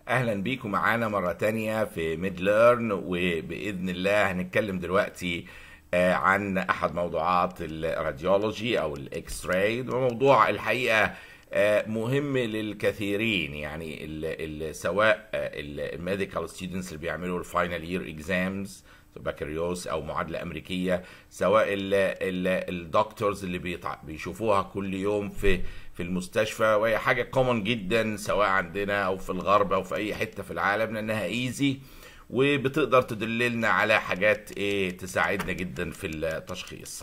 اهلا بيكم معانا مرة تانية في ميد ليرن وباذن الله هنتكلم دلوقتي آه، عن احد موضوعات الراديولوجي او الاكس راي موضوع الحقيقة آه، مهم للكثيرين يعني ال ال سواء الميديكال ستودنتس اللي بيعملوا الفاينل يير اكزامز بكالوريوس او معادله امريكيه سواء الدكتورز اللي بيطع... بيشوفوها كل يوم في في المستشفى وهي حاجه كومن جدا سواء عندنا او في الغرب او في اي حته في العالم لانها ايزي وبتقدر تدللنا على حاجات ايه تساعدنا جدا في التشخيص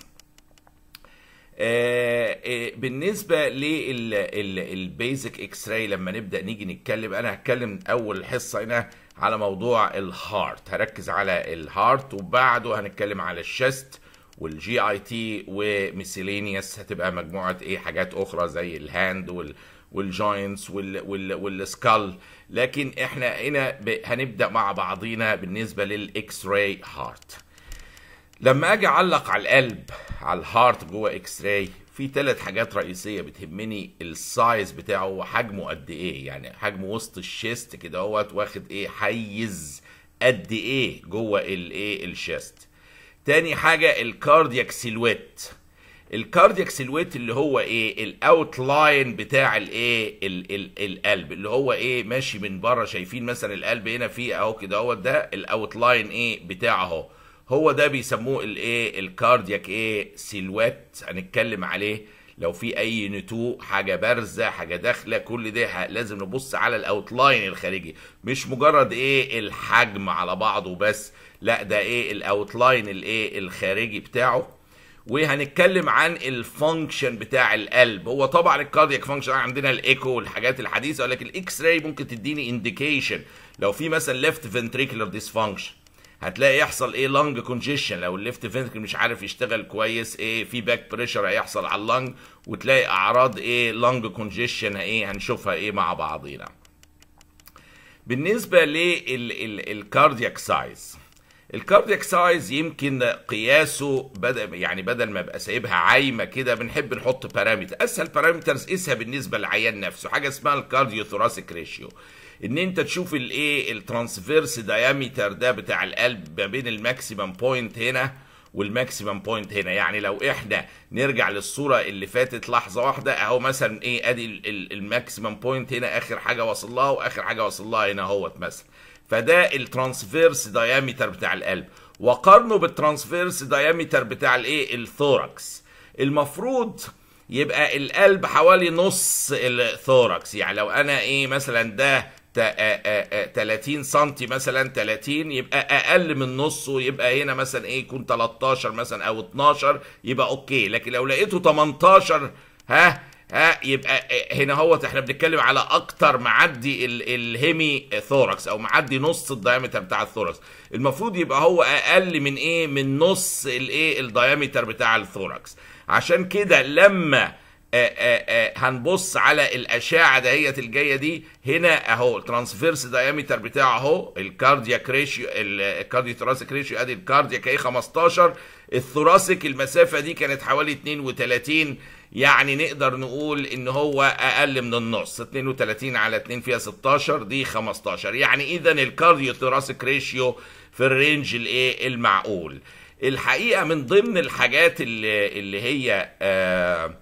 آه، آه، بالنسبه للبيزك اكس راي لما نبدا نيجي نتكلم انا هتكلم اول حصه هنا على موضوع الهارت هركز على الهارت وبعده هنتكلم على الشست والجي اي تي وميسيلينيوس هتبقى مجموعه ايه حاجات اخرى زي الهاند وال والجوينتس وال وال والسكال لكن احنا هنا ب- هنبدا مع بعضينا بالنسبه للاكس راي هارت لما اجي اعلق على القلب على الهارت جوه اكس راي في ثلاث حاجات رئيسيه بتهمني السايز بتاعه وحجمه قد ايه يعني حجمه وسط الشيست كده اهوت واخد ايه حيز قد ايه جوه الايه الشيست تاني حاجه الكاردياك سيلويت الكاردياك سيلويت اللي هو ايه الاوت لاين بتاع الايه ال- ال- القلب اللي هو ايه ماشي من بره شايفين مثلا القلب هنا فيه اهو كده اهو ده الاوت لاين ايه بتاعه اهو هو ده بيسموه الايه الكاردياك ايه سيلويت هنتكلم عليه لو في اي نتوء حاجه بارزه حاجه داخله كل ده ه- لازم نبص على الاوتلاين الخارجي مش مجرد ايه الحجم على بعضه بس لا ده ايه الاوتلاين الايه الخارجي بتاعه وهنتكلم عن الفانكشن بتاع القلب هو طبعا الكاردياك فانكشن عندنا الايكو والحاجات الحديثه ولكن الاكس راي ممكن تديني انديكيشن لو في مثلا ليفت فنتريكولار ديسفانكشن هتلاقي يحصل ايه لانج كونجيشن لو الليفت فنتريكل مش عارف يشتغل كويس ايه في باك بريشر هيحصل على اللنج وتلاقي اعراض ايه لانج كونجيشن ايه هنشوفها ايه مع بعضينا بالنسبه للكاردياك سايز الكاردياك سايز يمكن قياسه بدل يعني بدل ما ابقى سايبها عايمه كده بنحب نحط بارامتر اسهل بارامترز قيسها بالنسبه للعيان نفسه حاجه اسمها الكارديو ثوراسيك ريشيو ان انت تشوف الايه الترانسفيرس دايمتر ده بتاع القلب ما بين الماكسيمم بوينت هنا والماكسيمم بوينت هنا يعني لو احنا نرجع للصوره اللي فاتت لحظه واحده اهو مثلا ايه ادي ال- ال- الماكسيمم بوينت هنا اخر حاجه وصل لها واخر حاجه وصل لها هنا اهوت مثلا فده الترانسفيرس دايمتر بتاع القلب وقارنه بالترانسفيرس دايمتر بتاع الايه الثوركس المفروض يبقى القلب حوالي نص الثوركس يعني لو انا ايه مثلا ده تا- آه، آه، آه، 30 سنتي مثلا 30 يبقى اقل من نصه يبقى هنا مثلا ايه يكون 13 مثلا او 12 يبقى اوكي لكن لو لقيته 18 ها ها يبقى هنا هو احنا بنتكلم على اكتر معدي ال- الهيمي ثوركس او معدي نص الدايمتر بتاع الثوركس المفروض يبقى هو اقل من ايه من نص الايه الدايمتر بتاع الثوركس عشان كده لما آه، آه، آه، هنبص على الاشعه دهيت الجايه دي هنا اهو الترانسفيرس دايمتر بتاعه اهو الكاردياك ريشيو الكارديو ثوراسيك ريشيو ادي الكاردياك اهي 15 الثوراسيك المسافه دي كانت حوالي 32 يعني نقدر نقول ان هو اقل من النص 32 على 2 فيها 16 دي 15 يعني اذا الكارديو ثوراسيك ريشيو في الرينج الايه المعقول الحقيقه من ضمن الحاجات اللي, اللي هي آه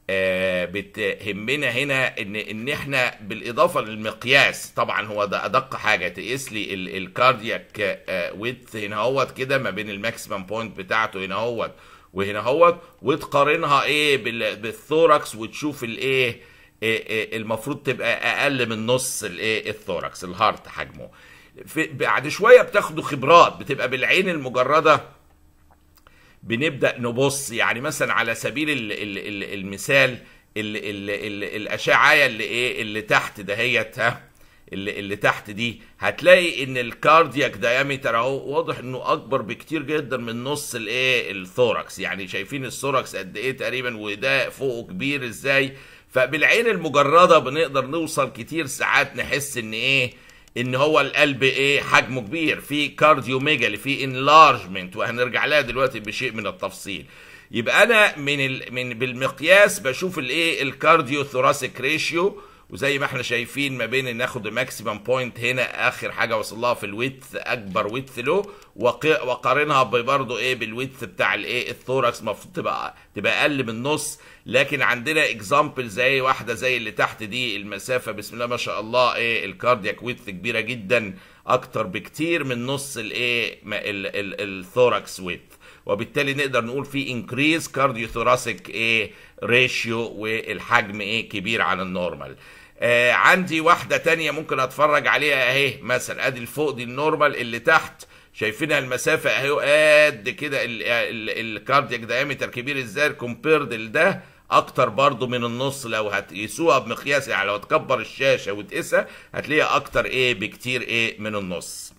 آه، بتهمنا هنا ان ان احنا بالاضافه للمقياس طبعا هو ده ادق حاجه تقيس لي ال- الكاردياك ويت هنا هوت كده ما بين الماكسيمم بوينت بتاعته هنا هوت وهنا هوت وتقارنها ايه بال- بالثوركس وتشوف الايه إيه إيه المفروض تبقى اقل من نص الايه الثوركس الهارت حجمه في بعد شويه بتاخدوا خبرات بتبقى بالعين المجرده بنبدا نبص يعني مثلا على سبيل ال ال ال المثال ال ال ال الاشعه اللي ايه اللي تحت دهيت ها اللي, اللي تحت دي هتلاقي ان الكاردياك دايمتر اهو واضح انه اكبر بكتير جدا من نص الايه الثوركس يعني شايفين الثوركس قد ايه تقريبا وده فوقه كبير ازاي فبالعين المجرده بنقدر نوصل كتير ساعات نحس ان ايه ان هو القلب ايه حجمه كبير في كارديو ميجالي في انلارجمنت وهنرجع لها دلوقتي بشيء من التفصيل يبقى انا من ال... من بالمقياس بشوف الايه الكارديو ثوراسيك ريشيو وزي ما احنا شايفين ما بين ناخد ماكسيمم بوينت هنا اخر حاجه وصل لها في الويدث اكبر ويدث له وق- وقارنها برضه ايه بالويدث بتاع الايه الثوركس المفروض تبقى تبقى اقل من نص لكن عندنا اكزامبل زي واحده زي اللي تحت دي المسافه بسم الله ما شاء الله ايه الكاردياك ويدث كبيره جدا اكتر بكتير من نص الايه ما- ال- ال- الثوركس ويدث وبالتالي نقدر نقول في انكريز كارديو ثوراسيك ايه ريشيو والحجم ايه كبير عن النورمال آه عندي واحده تانية ممكن اتفرج عليها اهي مثلا ادي الفوق دي النورمال اللي تحت شايفينها المسافه اهي قد كده الكاردياك دايمتر كبير ازاي كومبيرد لده اكتر برضو من النص لو هتقيسوها بمقياس يعني لو تكبر الشاشه وتقيسها هتلاقيها اكتر ايه بكتير ايه من النص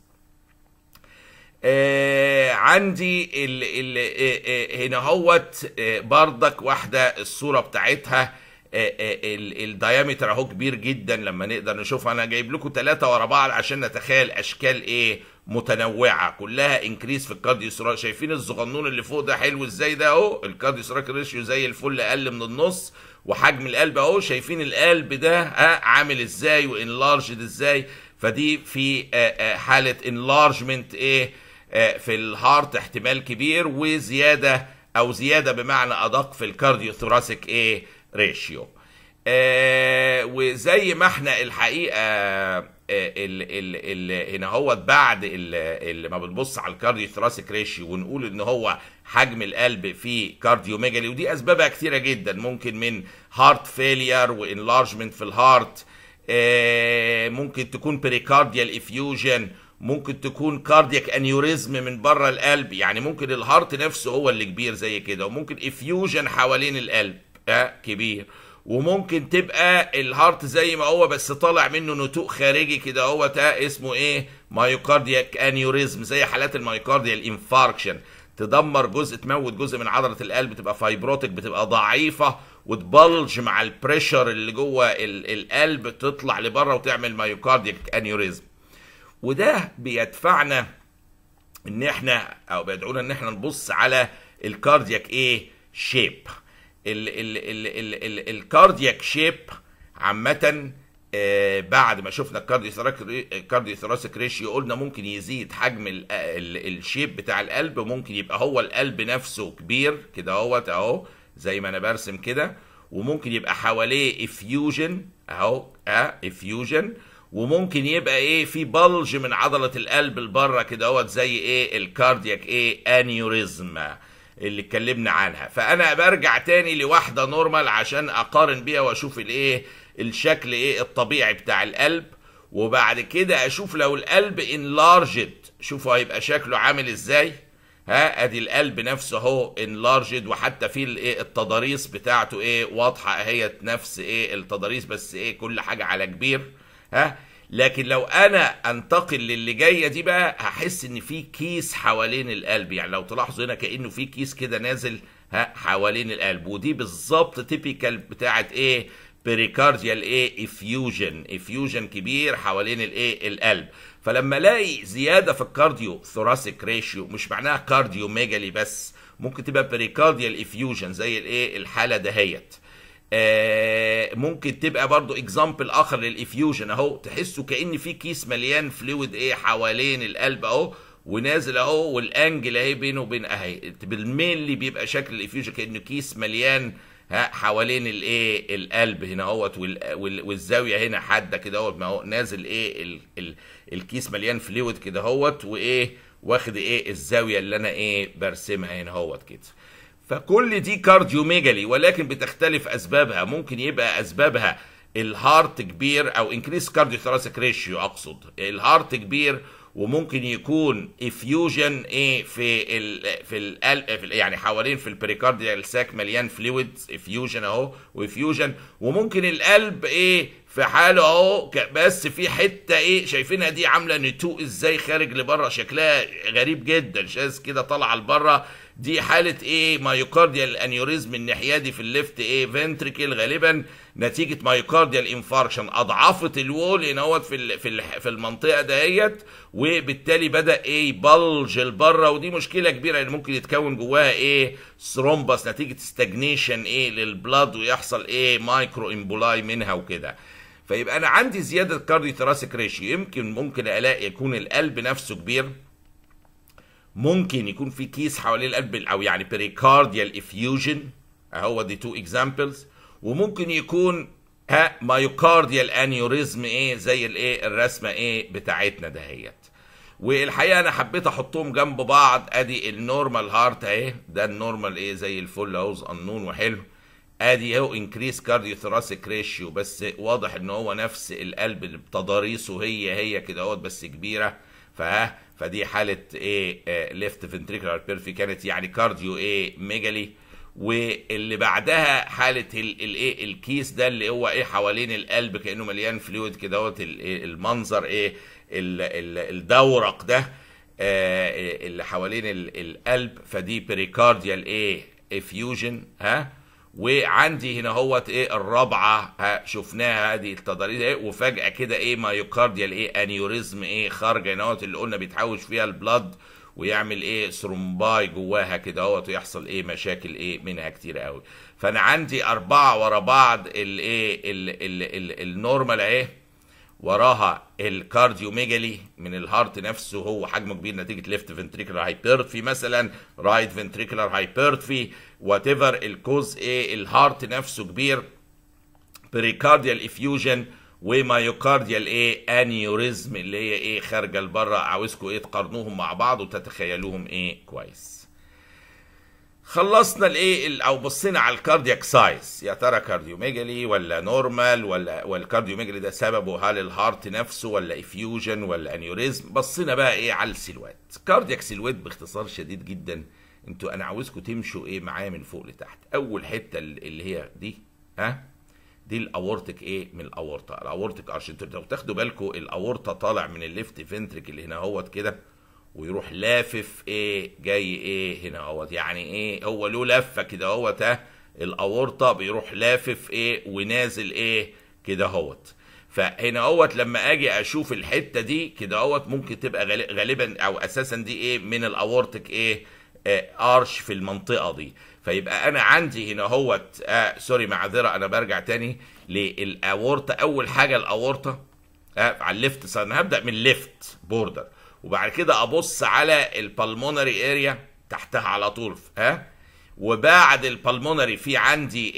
آه عندي ال ال آه آه هنا هوت آه بردك واحده الصوره بتاعتها آه آه الدايمتر اهو كبير جدا لما نقدر نشوفها انا جايب لكم ثلاثه ورا بعض عشان نتخيل اشكال ايه متنوعه كلها انكريس في الكارديو شايفين الصغنون اللي فوق ده حلو ازاي ده اهو الكارديو ريشيو زي الفل اقل من النص وحجم القلب اهو شايفين القلب ده ها عامل ازاي وانلارجد ازاي فدي في آه آه حاله انلارجمنت ايه في الهارت احتمال كبير وزياده او زياده بمعنى ادق في الكارديو ثوراسيك ايه ريشيو آه وزي ما احنا الحقيقه آه ال ال ال هنا هو بعد اللي ما بنبص على الكارديو ثوراسيك ريشيو ونقول ان هو حجم القلب في كارديو ميجالي ودي اسبابها كتيره جدا ممكن من هارت فيلير وانلارجمنت في الهارت آه ممكن تكون بريكارديال افيوجن ممكن تكون كاردياك انيوريزم من بره القلب يعني ممكن الهارت نفسه هو اللي كبير زي كده وممكن افيوجن حوالين القلب آه كبير وممكن تبقى الهارت زي ما هو بس طالع منه نتوء خارجي كده هو ده اسمه ايه مايوكاردياك انيوريزم زي حالات المايوكارديال انفاركشن تدمر جزء تموت جزء من عضله القلب تبقى فايبروتك بتبقى ضعيفه وتبلج مع البريشر اللي جوه القلب تطلع لبره وتعمل مايوكاردياك انيوريزم وده بيدفعنا ان احنا او بيدعونا ان احنا نبص على الكاردياك ايه شيب الكاردياك شيب عامة آه بعد ما شفنا الكارديو ثوراسيك ريشيو قلنا ممكن يزيد حجم ال ال الشيب بتاع القلب ممكن يبقى هو القلب نفسه كبير كده اهوت اهو زي ما انا برسم كده وممكن يبقى حواليه افيوجن اهو اه افيوجن وممكن يبقى ايه في بلج من عضله القلب لبره كده اهوت زي ايه الكاردياك ايه انيوريزم اللي اتكلمنا عنها فانا برجع تاني لواحده نورمال عشان اقارن بيها واشوف الايه الشكل ايه الطبيعي بتاع القلب وبعد كده اشوف لو القلب انلارجد شوفوا هيبقى شكله عامل ازاي ها ادي القلب نفسه اهو انلارجد وحتى في الايه التضاريس بتاعته ايه واضحه اهي نفس ايه التضاريس بس ايه كل حاجه على كبير ها لكن لو انا انتقل للي جايه دي بقى هحس ان في كيس حوالين القلب يعني لو تلاحظوا هنا كانه في كيس كده نازل ها حوالين القلب ودي بالظبط تيبيكال بتاعت ايه بريكارديال ايه افيوجن افيوجن كبير حوالين الايه القلب فلما الاقي زياده في الكارديو ثوراسيك ريشيو مش معناها كارديو ميجالي بس ممكن تبقى بريكارديال افيوجن زي الايه الحاله دهيت آه ممكن تبقى برضو اكزامبل اخر للافيوجن اهو تحسوا كان في كيس مليان فلويد ايه حوالين القلب اهو ونازل اهو والانجل اهي بينه وبين اهي بالمينلي بيبقى شكل الافيوجن كانه كيس مليان ها حوالين الايه القلب هنا اهوت والزاويه هنا حاده كده اهوت ما هو نازل ايه ال ال الكيس مليان فلويد كده اهوت وايه واخد ايه الزاويه اللي انا ايه برسمها هنا اهوت كده فكل دي كارديوميجالي ولكن بتختلف اسبابها ممكن يبقى اسبابها الهارت كبير او انكريس كارديو ثوراسيك ريشيو اقصد الهارت كبير وممكن يكون افيوجن ايه في ال في القلب يعني حوالين في البريكارديال ساك مليان فلويد افيوجن اهو وافيوجن وممكن القلب ايه في حاله اهو بس في حته ايه شايفينها دي عامله نتوء ازاي خارج لبره شكلها غريب جدا شاذ كده طالعه لبره دي حاله ايه مايوكارديال انيوريزم الناحيه دي في الليفت ايه فنتريكل غالبا نتيجه مايوكارديال انفاركشن اضعفت الوول هنا هو في في في المنطقه دهيت وبالتالي بدا ايه يبلج لبره ودي مشكله كبيره اللي ممكن يتكون جواها ايه ثرومبس نتيجه ستاجنيشن ايه للبلاد ويحصل ايه مايكرو امبولاي منها وكده فيبقى انا عندي زياده كارديو ثراسيك ريشيو يمكن ممكن الاقي يكون القلب نفسه كبير ممكن يكون في كيس حوالين القلب او يعني بريكارديال افيوجن اهو دي تو اكزامبلز وممكن يكون ها مايوكارديال انيوريزم ايه زي الايه الرسمه ايه بتاعتنا دهيت والحقيقه انا حبيت احطهم جنب بعض ادي النورمال هارت اهي ده النورمال ايه زي الفل اهو قانون وحلو ادي اهو انكريس كارديو ثوراسيك ريشيو بس واضح ان هو نفس القلب اللي بتضاريسه هي هي كده اهوت بس كبيره فها فدي حاله ايه ليفت فنتريكولار بيرفي كانت يعني كارديو ايه ميجالي واللي بعدها حاله الايه الكيس ده اللي هو ايه حوالين القلب كانه مليان فلويد كده اهوت المنظر ايه الدورق ده آه اللي حوالين القلب فدي بريكارديال ايه افيوجن ها وعندي هنا هوت ايه الرابعه ها شفناها هذه التضاريس ايه وفجاه كده ايه مايوكارديال ايه انيوريزم ايه خارجه هنا اللي قلنا بيتحوش فيها البلد ويعمل ايه ثرومباي جواها كده اهوت ويحصل ايه مشاكل ايه منها كتير قوي فانا عندي اربعه ورا بعض الايه النورمال ايه وراها الكارديوميجالي من الهارت نفسه هو حجمه كبير نتيجه ليفت فنتريكولار هايبرتفي مثلا رايت فنتريكولار هايبرتفي وات ايفر الكوز ايه الهارت نفسه كبير بريكارديال افيوجن ومايوكارديال ايه انيوريزم اللي هي ايه خارجه لبره عاوزكم ايه تقارنوهم مع بعض وتتخيلوهم ايه كويس خلصنا الايه او بصينا على الكاردياك سايز يا ترى كارديوميجالي ولا نورمال ولا والكارديوميجالي ده سببه هل الهارت نفسه ولا افيوجن ولا انيوريزم بصينا بقى ايه على السيلوات كاردياك سيلوات باختصار شديد جدا انتوا انا عاوزكم تمشوا ايه معايا من فوق لتحت اول حته اللي هي دي ها دي الاورتك ايه من الاورطه الاورتك ارش انتوا لو تاخدوا بالكم الاورطه طالع من الليفت فنتريك اللي هنا اهوت كده ويروح لافف ايه جاي ايه هنا اهوت يعني ايه هو له لفه كده اهوت ها الاورطه بيروح لافف ايه ونازل ايه كده اهوت فهنا اهوت لما اجي اشوف الحته دي كده اهوت ممكن تبقى غالبا او اساسا دي ايه من الاورتك ايه آه ارش في المنطقه دي فيبقى انا عندي هنا اهوت آه سوري معذره انا برجع تاني للاورطه اول حاجه الاورطه آه على الليفت سايد انا هبدا من الليفت بوردر وبعد كده ابص على البلمونري اريا تحتها على طول ها وبعد البلمونري في عندي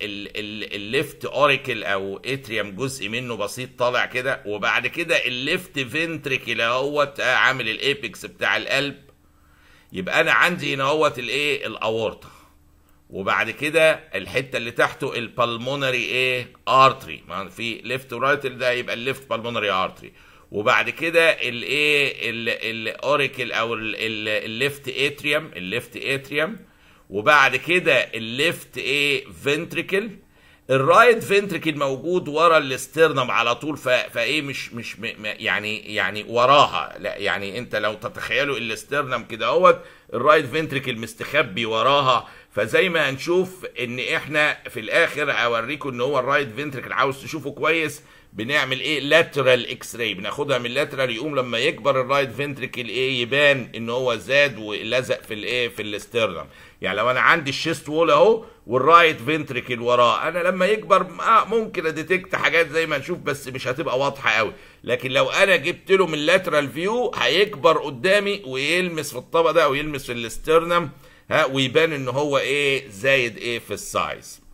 الليفت اوريكل او اتريوم جزء منه بسيط طالع كده وبعد كده الليفت فنتريكل اهوت عامل الايبكس بتاع القلب يبقى انا عندي هنا اهوت الايه الاورطه وبعد كده الحته اللي تحته البلمونري ايه ارتري ما في ليفت ورايت ده يبقى الليفت بالمونري ارتري وبعد كده الايه الاوريكل او الليفت اتريوم الليفت اتريوم وبعد كده الليفت ايه فنتريكل الرايت فنتريكل موجود ورا الاسترنم على طول فايه مش مش يعني يعني وراها لا يعني انت لو تتخيلوا الاسترنم كده اهوت الرايت فنتريكل مستخبي وراها فزي ما هنشوف ان احنا في الاخر هوريكم ان هو الرايت فنتريكل عاوز تشوفه كويس بنعمل ايه لاترال اكس راي بناخدها من لاترال يقوم لما يكبر الرايت فنتريكل ايه يبان ان هو زاد ولزق في الايه في الاسترنم يعني لو انا عندي الشيست وول اهو والرايت فنتريكل وراه انا لما يكبر آه ممكن اديتكت حاجات زي ما نشوف بس مش هتبقى واضحه قوي لكن لو انا جبت له من لاترال فيو هيكبر قدامي ويلمس في الطبق ده او يلمس في الاسترنم ها ويبان ان هو ايه زايد ايه في السايز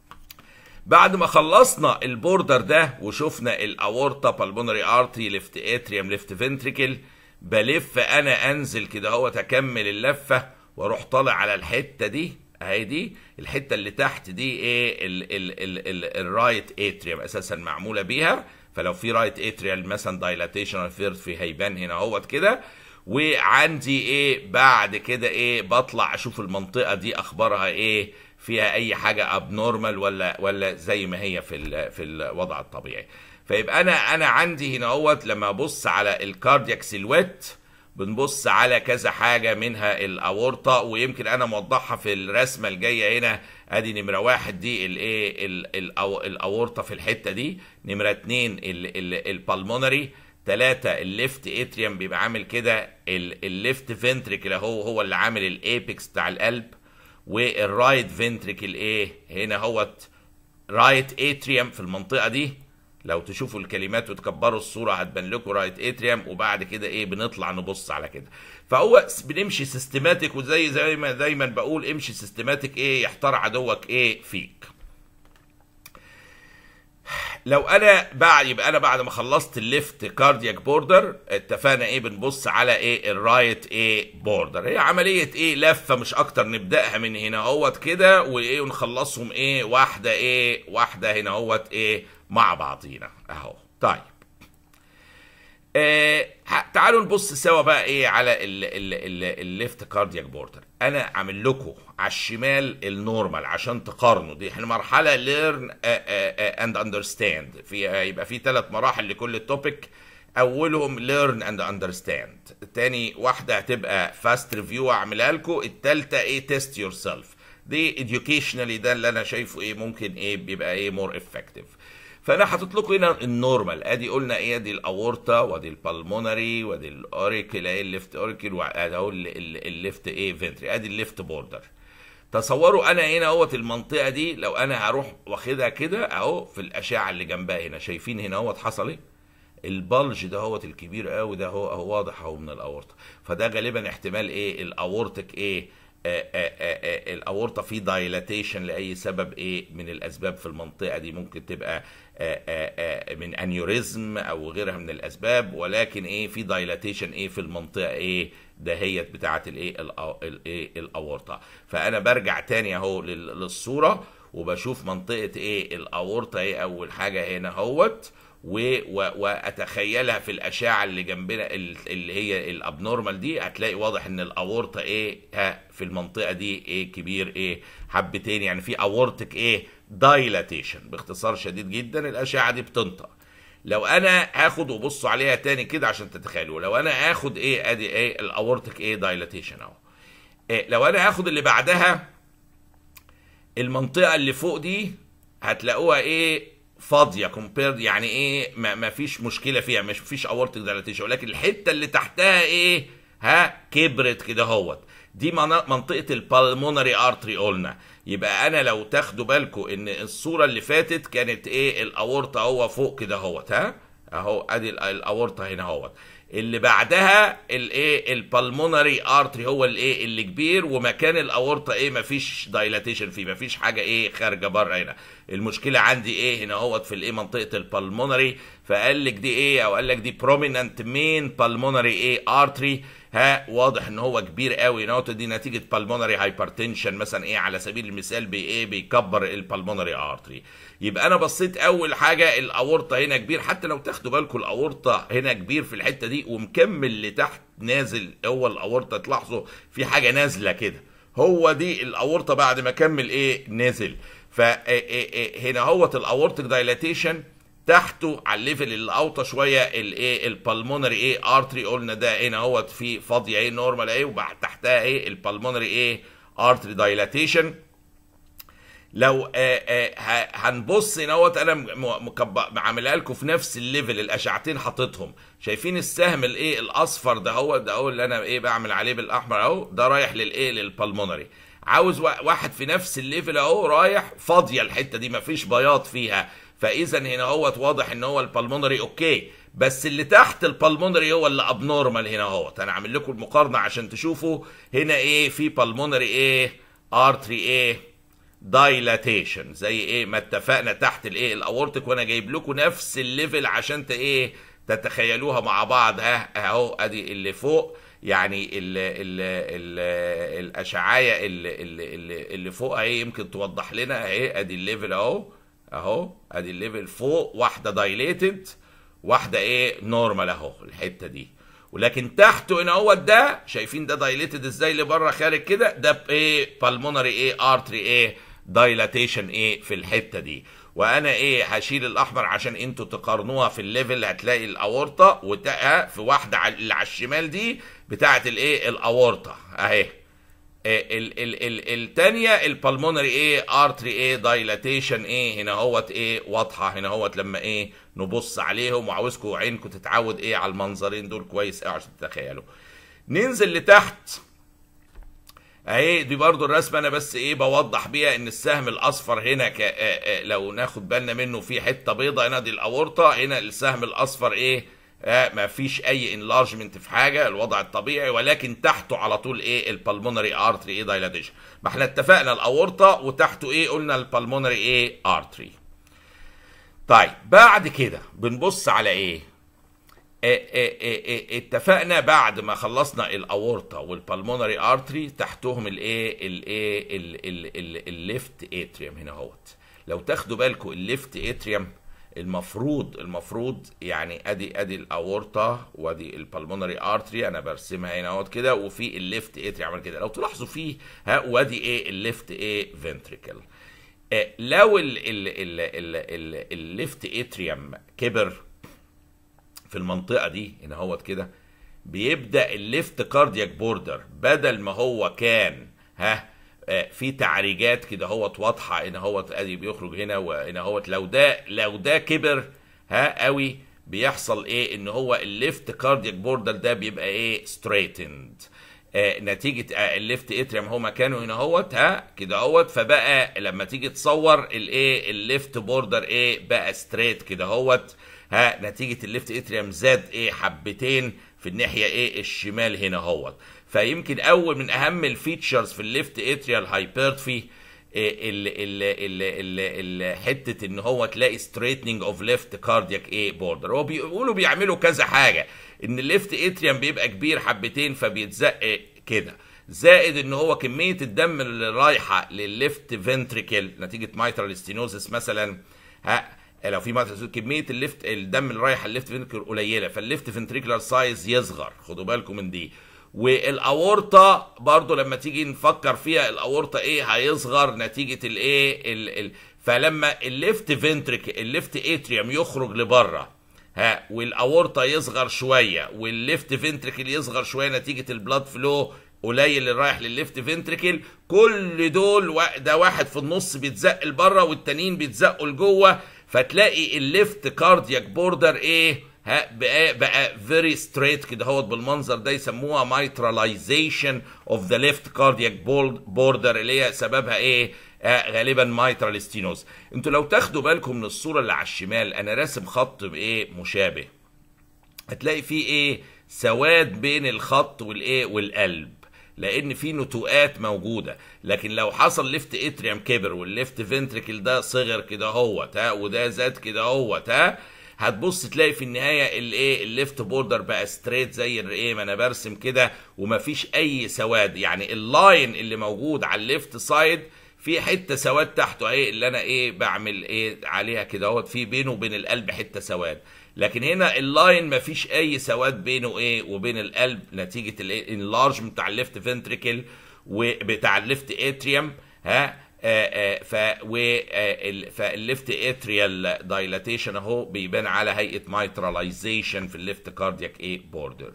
بعد ما خلصنا البوردر ده وشفنا الاورطه بالمونري ارتري ليفت اتريوم ليفت فنتريكل بلف انا انزل كده اهو اكمل اللفه واروح طالع على الحته دي اهي دي الحته اللي تحت دي ايه ال ال ال ال الرايت اتريوم اساسا معموله بيها فلو في رايت اتريال مثلا دايلاتيشن في هيبان هنا اهوت كده وعندي ايه بعد كده ايه بطلع اشوف المنطقه دي اخبارها ايه فيها اي حاجه ابنورمال ولا ولا زي ما هي في في الوضع الطبيعي فيبقى انا انا عندي هنا اهوت لما ابص على الكاردياك سيلويت بنبص على كذا حاجة منها الأورطة ويمكن أنا موضحها في الرسمة الجاية هنا أدي نمرة واحد دي الإيه الأورطة في الحتة دي نمرة اتنين البالمونري ثلاثة الليفت اتريوم بيبقى عامل كده الليفت فنتريكل اهو هو اللي عامل الايبكس بتاع القلب والرايت فنتريكل ايه هنا هوت رايت اتريوم في المنطقة دي لو تشوفوا الكلمات وتكبروا الصوره هتبان لكم رايت اتريم وبعد كده ايه بنطلع نبص على كده فهو بنمشي سيستماتيك وزي زي ما دايما بقول امشي سيستماتيك ايه يحتار عدوك ايه فيك لو انا بعد يبقى انا بعد ما خلصت الليفت كاردياك بوردر اتفقنا ايه بنبص على ايه الرايت ايه بوردر هي عمليه ايه لفه مش اكتر نبداها من هنا اهوت كده وايه ونخلصهم ايه واحده ايه واحده هنا اهوت ايه مع بعضينا اهو طيب آه تعالوا نبص سوا بقى ايه على الليفت كاردياك بوردر انا عامل لكم على الشمال النورمال عشان تقارنوا دي احنا مرحله ليرن اند اندرستاند في يبقى في ثلاث مراحل لكل التوبيك اولهم ليرن اند اندرستاند تاني واحده هتبقى فاست ريفيو اعملها لكم الثالثه ايه تيست يور سيلف دي educationally ده اللي انا شايفه ايه ممكن ايه بيبقى ايه مور افكتيف فانا حاطط لكم هنا النورمال ادي قلنا ايه ادي الاورتا وادي البلمونري وادي الاوريكل ايه الليفت اوريكل واهو الليفت ايه فنتري ادي الليفت بوردر تصوروا انا هنا اهوت المنطقه دي لو انا هروح واخدها كده اهو في الاشعه اللي جنبها هنا شايفين هنا اهوت حصل ايه البلج ده هوت الكبير قوي ده هو هو واضح اهو من الاورطه فده غالبا احتمال ايه الاورتك ايه الاورطه في دايلاتيشن لاي سبب ايه من الاسباب في المنطقه دي ممكن تبقى من انيوريزم او غيرها من الاسباب ولكن ايه في دايلاتيشن ايه في المنطقه ايه دهيت بتاعه الايه الايه الاورطه فانا برجع تاني اهو للصوره وبشوف منطقه ايه الاورطه ايه اول حاجه هنا اهوت واتخيلها في الاشعه اللي جنبنا اللي هي الابنورمال دي هتلاقي واضح ان الاورطه ايه ها في المنطقه دي ايه كبير ايه حبتين يعني في اورتك ايه دايلاتيشن باختصار شديد جدا الاشعه دي بتنطق لو انا هاخد وبصوا عليها تاني كده عشان تتخيلوا لو انا هاخد ايه ادي ايه الاورتك ايه دايلاتيشن اهو إيه لو انا هاخد اللي بعدها المنطقه اللي فوق دي هتلاقوها ايه فاضيه كومبيرد يعني ايه ما, ما فيش مشكله فيها مش فيش اورتك دايلاتيشن ولكن الحته اللي تحتها ايه ها كبرت كده اهوت دي منطقه البالمونري ارتري قلنا يبقى انا لو تاخدوا بالكم ان الصوره اللي فاتت كانت ايه الاورطه هو فوق كده اهوت ها اهو ادي الاورطه هنا اهوت اللي بعدها الايه البالمونري ارتري هو الايه اللي كبير ومكان الاورطه ايه مفيش دايلاتيشن فيه مفيش حاجه ايه خارجه بره هنا المشكله عندي ايه هنا اهوت في الايه منطقه البالمونري فقال لك دي ايه او قال لك دي بروميننت مين بالمونري ايه ارتري ها واضح ان هو كبير قوي نقطه دي نتيجه بالمونري هايبرتنشن مثلا ايه على سبيل المثال بي ايه بيكبر البالمونري ارتري يبقى انا بصيت اول حاجه الاورطه هنا كبير حتى لو تاخدوا بالكم الاورطه هنا كبير في الحته دي ومكمل لتحت نازل هو الاورطه تلاحظوا في حاجه نازله كده هو دي الاورطه بعد ما كمل ايه نازل فهنا هوت الاورتك دايلاتيشن تحته على الليفل اللي اوطى شويه الايه البلمونري ايه ارتري قلنا ده هنا اهوت في فاضيه ايه نورمال ايه وبعد تحتها ايه البلمونري ايه ارتري دايلاتيشن لو آآ آآ هنبص هنا انا عاملها لكم في نفس الليفل الاشعتين حاططهم شايفين السهم الايه الاصفر ده هو ده هو اللي انا ايه بعمل عليه بالاحمر اهو ده رايح للايه للبلمونري عاوز واحد في نفس الليفل اهو رايح فاضيه الحته دي مفيش بياض فيها فاذا هنا هوت واضح ان هو البلمونري اوكي بس اللي تحت البلمونري هو اللي ابنورمال هنا اهوت انا عامل لكم المقارنه عشان تشوفوا هنا ايه في بالمونري ايه ارتري ايه دايلاتيشن زي ايه ما اتفقنا تحت الايه الاورتك وانا جايب لكم نفس الليفل عشان ت ايه تتخيلوها مع بعض ها اهو ادي اللي فوق يعني ال ال ال الاشعايه اللي, اللي, اللي فوق اهي يمكن توضح لنا اهي ادي الليفل اهو اهو ادي الليفل فوق واحده دايليتد واحده ايه نورمال اهو الحته دي ولكن تحته هنا هو ده شايفين ده دايليتد ازاي لبره خارج كده ده ايه بالمونري ايه ارتري ايه دايلاتيشن ايه في الحته دي وانا ايه هشيل الاحمر عشان انتوا تقارنوها في الليفل هتلاقي الاورطه وتقى في واحده اللي على الشمال دي بتاعه الايه الاورطه اهي ال ال ال الثانيه البلمونري ايه ارتري ايه دايلاتيشن ايه هنا هوت ايه واضحه هنا هوت لما ايه نبص عليهم وعاوزكم عينكم تتعود ايه على المنظرين دول كويس قوي عشان تتخيلوا ننزل لتحت اهي دي برضو الرسمه انا بس ايه بوضح بيها ان السهم الاصفر هنا ك... آه، آه، لو ناخد بالنا منه في حته بيضه هنا دي الاورطه هنا السهم الاصفر ايه آه ما فيش اي انلارجمنت في حاجه الوضع الطبيعي ولكن تحته على طول ايه البلمونري ارتري ايه دايلاتيشن ما احنا اتفقنا الاورطه وتحته ايه قلنا البلمونري ايه ارتري طيب بعد كده بنبص على ايه آه، آه، آه، آه، اتفقنا بعد ما خلصنا الاورطه والبلمونري ارتري تحتهم الايه الايه الليفت اتريوم هنا اهوت لو تاخدوا بالكم الليفت اتريوم المفروض المفروض يعني ادي ادي الاورطه وادي البلمونري ارتري انا برسمها هنا اهوت كده وفي الليفت اتريوم عمل كده لو تلاحظوا فيه ها وادي ايه الليفت ايه فنتريكل لو ال- ال- ال- ال- ال- الليفت اتريوم كبر في المنطقه دي هنا اهوت كده بيبدا الليفت كاردياك بوردر بدل ما هو كان ها آه، في تعريجات كده اهوت واضحه هنا اهوت ادي بيخرج هنا وهنا اهوت لو ده لو ده كبر ها قوي بيحصل ايه ان هو الليفت كاردياك بوردر ده بيبقى ايه ستريتند آه نتيجه آه الليفت اتريم هو مكانه هنا اهوت ها كده اهوت فبقى لما تيجي تصور الايه الليفت بوردر ايه بقى ستريت كده اهوت ها نتيجه الليفت اتريم زاد ايه حبتين في الناحيه ايه الشمال هنا اهوت فيمكن اول من اهم الفيتشرز في الليفت اتريال هايبرتفي ال ال ال ال ال حته ان هو تلاقي ستريتنينج اوف ليفت كاردياك ايه بوردر هو بيقولوا بيعملوا كذا حاجه ان الليفت اتريم بيبقى كبير حبتين فبيتزق كده زائد ان هو كميه الدم اللي رايحه للليفت فنتريكل نتيجه مايترال ستينوزس مثلا ها لو في مايترال كميه الليفت الدم اللي رايح الليفت فنتريكل قليله فالليفت فنتريكولار سايز يصغر خدوا بالكم من دي والاورطه برضو لما تيجي نفكر فيها الاورطه ايه هيصغر نتيجه الايه ال ال فلما الليفت فنتريك الليفت اتريوم يخرج لبره ها والاورطه يصغر شويه والليفت فنتريكل يصغر شويه نتيجه البلاد فلو قليل اللي رايح للليفت فنتريكل كل دول وا- ده واحد في النص بيتزق لبره والتانيين بيتزقوا لجوه فتلاقي الليفت كاردياك بوردر ايه ها بقى بقى فيري ستريت كده هوت بالمنظر ده يسموها مايتراليزيشن اوف ذا ليفت كاردياك بوردر اللي هي سببها ايه آه غالبا مايترال ستينوز انتوا لو تاخدوا بالكم من الصوره اللي على الشمال انا راسم خط بايه مشابه هتلاقي فيه ايه سواد بين الخط والايه والقلب لان في نتوءات موجوده لكن لو حصل ليفت اتريم كبر والليفت فنتريكل ده صغر كده هوت ها وده زاد كده هوت ها هتبص تلاقي في النهايه الايه الليفت بوردر بقى ستريت زي الايه ما انا برسم كده ومفيش اي سواد يعني اللاين اللي موجود على الليفت سايد في حته سواد تحته اهي اللي انا ايه بعمل ايه عليها كده اهوت في بينه وبين القلب حته سواد لكن هنا اللاين مفيش اي سواد بينه ايه وبين القلب نتيجه الانلارج بتاع الليفت فنتريكل وبتاع الليفت اتريوم ها آه، آه، ف و آه، ال- فالليفت اتريال دايلاتيشن اهو بيبان على هيئه مايتراليزيشن في الليفت كاردياك ايه بوردر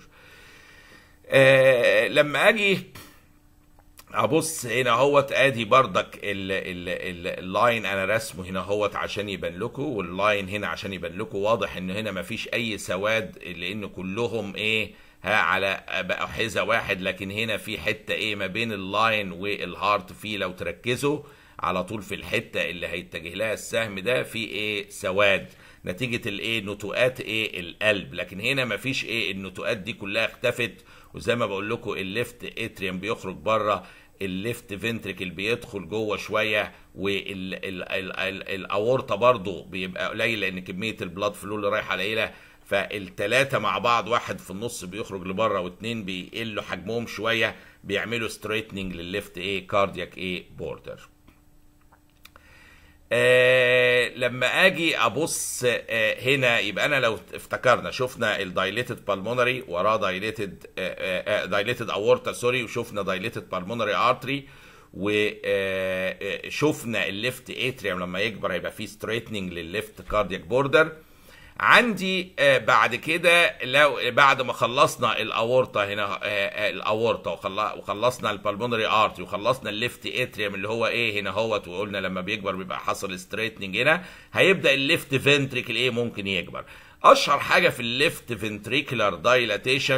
لما اجي ابص هنا اهوت ادي بردك ال- ال- ال- اللاين انا رسمه هنا اهوت عشان يبان لكم واللاين هنا عشان يبان لكم واضح ان هنا مفيش اي سواد لان كلهم ايه ها على بقى حذا واحد لكن هنا في حته ايه ما بين اللاين والهارت فيه لو تركزوا على طول في الحته اللي هيتجه لها السهم ده في ايه سواد نتيجه الايه نتوءات ايه القلب لكن هنا مفيش ايه النتوءات دي كلها اختفت وزي ما بقول لكم الليفت اتريم بيخرج بره الليفت فنتريكل بيدخل جوه شويه والاورطه برضو بيبقى قليل لان كميه البلاد فلو اللي رايحه قليله فالتلاتة مع بعض واحد في النص بيخرج لبره واتنين بيقلوا حجمهم شويه بيعملوا ستريتنينج للليفت ايه كاردياك ايه بوردر آه لما اجي ابص آه هنا يبقى انا لو افتكرنا شفنا الدايليتد بالمونري وراه دايليتد دايليتد اورتا سوري وشفنا دايليتد بالمونري ارتري وشفنا الليفت اتريوم لما يكبر هيبقى فيه ستريتنينج للليفت كاردياك بوردر عندي آه بعد كده لو بعد ما خلصنا الاورطه هنا آه آه الاورطه وخل- وخلصنا البلمونري ارتي وخلصنا الليفت اتريوم اللي هو ايه هنا هوت وقلنا لما بيكبر بيبقى حصل ستريتنينج هنا هيبدا الليفت فنتريكل ايه ممكن يكبر اشهر حاجه في الليفت فنتريكولار دايلاتيشن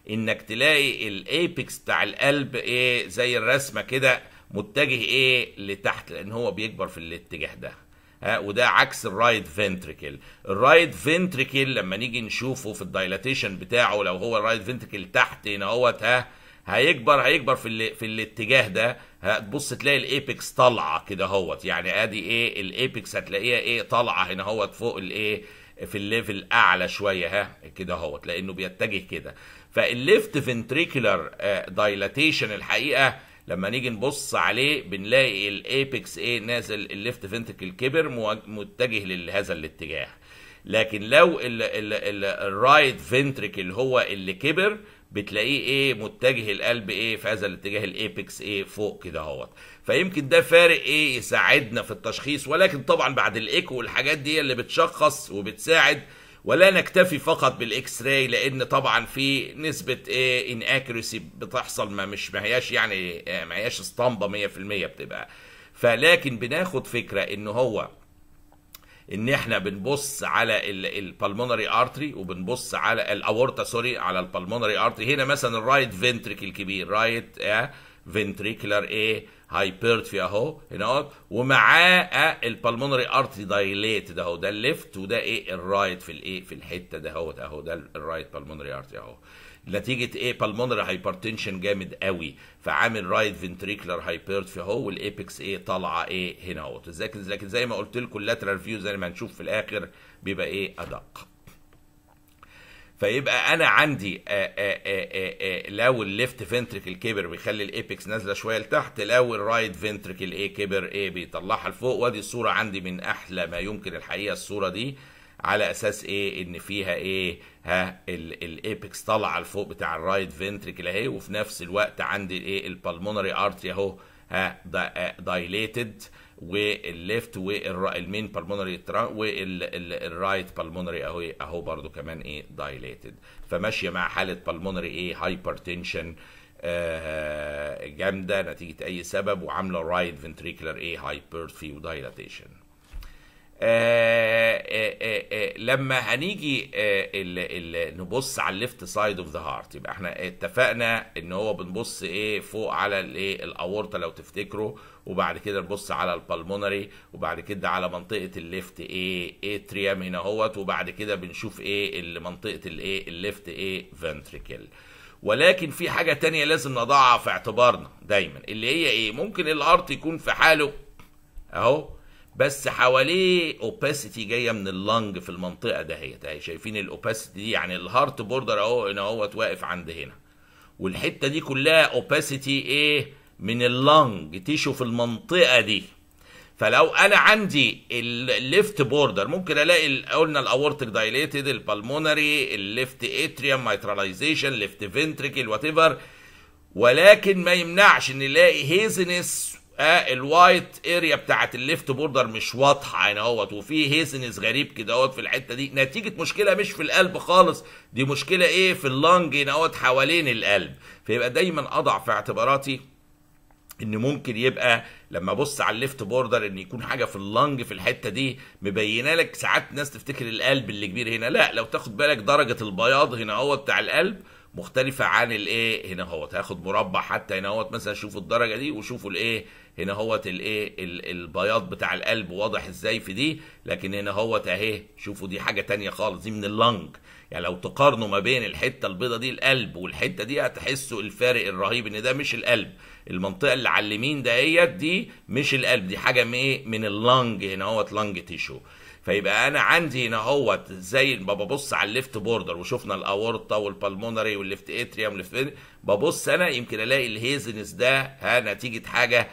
انك تلاقي الايبكس بتاع القلب ايه زي الرسمه كده متجه ايه لتحت لان هو بيكبر في الاتجاه ده ها وده عكس الرايت فنتريكل الرايت فنتريكل لما نيجي نشوفه في الدايلاتيشن بتاعه لو هو الرايت فنتريكل تحت هنا اهوت ها هيكبر هيكبر في ال... في الاتجاه ده هتبص تلاقي الايبكس طالعه كده اهوت يعني ادي ايه الايبكس هتلاقيها ايه طالعه هنا اهوت فوق الايه في الليفل اعلى شويه ها كده اهوت لانه بيتجه كده فالليفت فنتريكولار دايلاتيشن الحقيقه لما نيجي نبص عليه بنلاقي الايبكس ايه نازل الليفت فنتريكل كبر متجه لهذا الاتجاه لكن لو الرايت فنتريكل هو اللي كبر بتلاقيه ايه متجه القلب ايه في هذا الاتجاه الايبكس ايه فوق كده اهوت فيمكن ده فارق ايه يساعدنا في التشخيص ولكن طبعا بعد الايكو والحاجات دي اللي بتشخص وبتساعد ولا نكتفي فقط بالاكس راي لان طبعا في نسبه ايه ان اكيرسي بتحصل ما مش ما هياش يعني ما هياش اسطمبه 100% بتبقى فلكن بناخد فكره ان هو ان احنا بنبص على البلمونري ارتري وبنبص على الاورتا سوري على البلمونري ارتري هنا مثلا الرايت فنتريكل الكبير رايت فنتريكولار ايه هايبرتفي اهو هنا اهو ومعاه البلمونري ارتري دايليت ده اهو ده الليفت وده ايه الرايت في الايه في الحته ده اهو اهو ده الرايت بالمونري ارتري اهو نتيجه ايه بالمونري هايبرتنشن جامد قوي فعامل رايت فنتريكولار هايبرتفي اهو والايبكس ايه طالعه ايه هنا اهو لكن زي ما قلت لكم اللاترال فيو زي ما هنشوف في الاخر بيبقى ايه ادق فيبقى انا عندي آآ آآ آآ لو الليفت فنتريكل كبر بيخلي الايبكس نازله شويه لتحت لو الرايت فنتريكل ايه كبر ايه بيطلعها لفوق وادي الصوره عندي من احلى ما يمكن الحقيقه الصوره دي على اساس ايه ان فيها ايه ها الايبكس طالعه لفوق بتاع الرايت فنتريكل اهي وفي نفس الوقت عندي الايه البلمونري ارتري اهو ها دايليتد والليفت والمين بالمونري والرايت بالمونري اهو اهو برضو كمان ايه دايليتد فماشيه مع حاله بالمونري ايه هايبرتنشن آه جامده نتيجه اي سبب وعامله رايت فنتريكولار ايه هايبرتفي ودايلاتيشن آه آه آه لما هنيجي ال ال نبص على الليفت سايد اوف ذا هارت يبقى احنا اتفقنا ان هو بنبص ايه فوق على الايه الاورطه لو تفتكروا وبعد كده نبص على البلمونري وبعد كده على منطقه الليفت ايه اتريام هنا اهوت وبعد كده بنشوف ايه منطقه الايه الليفت ايه فنتريكل ولكن في حاجه تانية لازم نضعها في اعتبارنا دايما اللي هي ايه ممكن الارت يكون في حاله اهو بس حواليه اوباسيتي جايه من اللنج في المنطقه دهيت اهي شايفين الاوباسيتي دي يعني الهارت بوردر اهو هنا اهوت واقف عند هنا والحته دي كلها اوباسيتي ايه من اللنج تيشو في المنطقه دي فلو انا عندي الليفت بوردر ممكن الاقي قلنا الاورتيك دايليتد البلمونري الليفت اتريوم مايتراليزيشن ليفت فنتريكل وات ايفر ولكن ما يمنعش ان نلاقي هيزنس آه الوايت اريا بتاعت الليفت بوردر مش واضحه هنا اهوت وفي هيزنس غريب كده اهوت في الحته دي نتيجه مشكله مش في القلب خالص دي مشكله ايه في اللنج هنا اهوت حوالين القلب فيبقى دايما اضع في اعتباراتي ان ممكن يبقى لما ابص على الليفت بوردر ان يكون حاجه في اللنج في الحته دي مبينه لك ساعات ناس تفتكر القلب اللي كبير هنا لا لو تاخد بالك درجه البياض هنا هو بتاع القلب مختلفة عن الايه هنا اهوت هاخد مربع حتى هنا اهوت مثلا شوفوا الدرجة دي وشوفوا الايه هنا اهوت الايه البياض بتاع القلب واضح ازاي في دي لكن هنا اهوت اهي شوفوا دي حاجة تانية خالص دي من اللنج يعني لو تقارنوا ما بين الحتة البيضة دي القلب والحتة دي هتحسوا الفارق الرهيب ان ده مش القلب المنطقة اللي على اليمين دهيت دي مش القلب دي حاجة من ايه من اللنج هنا اهوت لنج تيشو فيبقى انا عندي هنا اهوت زي ما ببص على الليفت بوردر وشفنا الاورطه والبلمونري والليفت اتريوم والليفت ببص انا يمكن الاقي الهيزنس ده ها نتيجه حاجه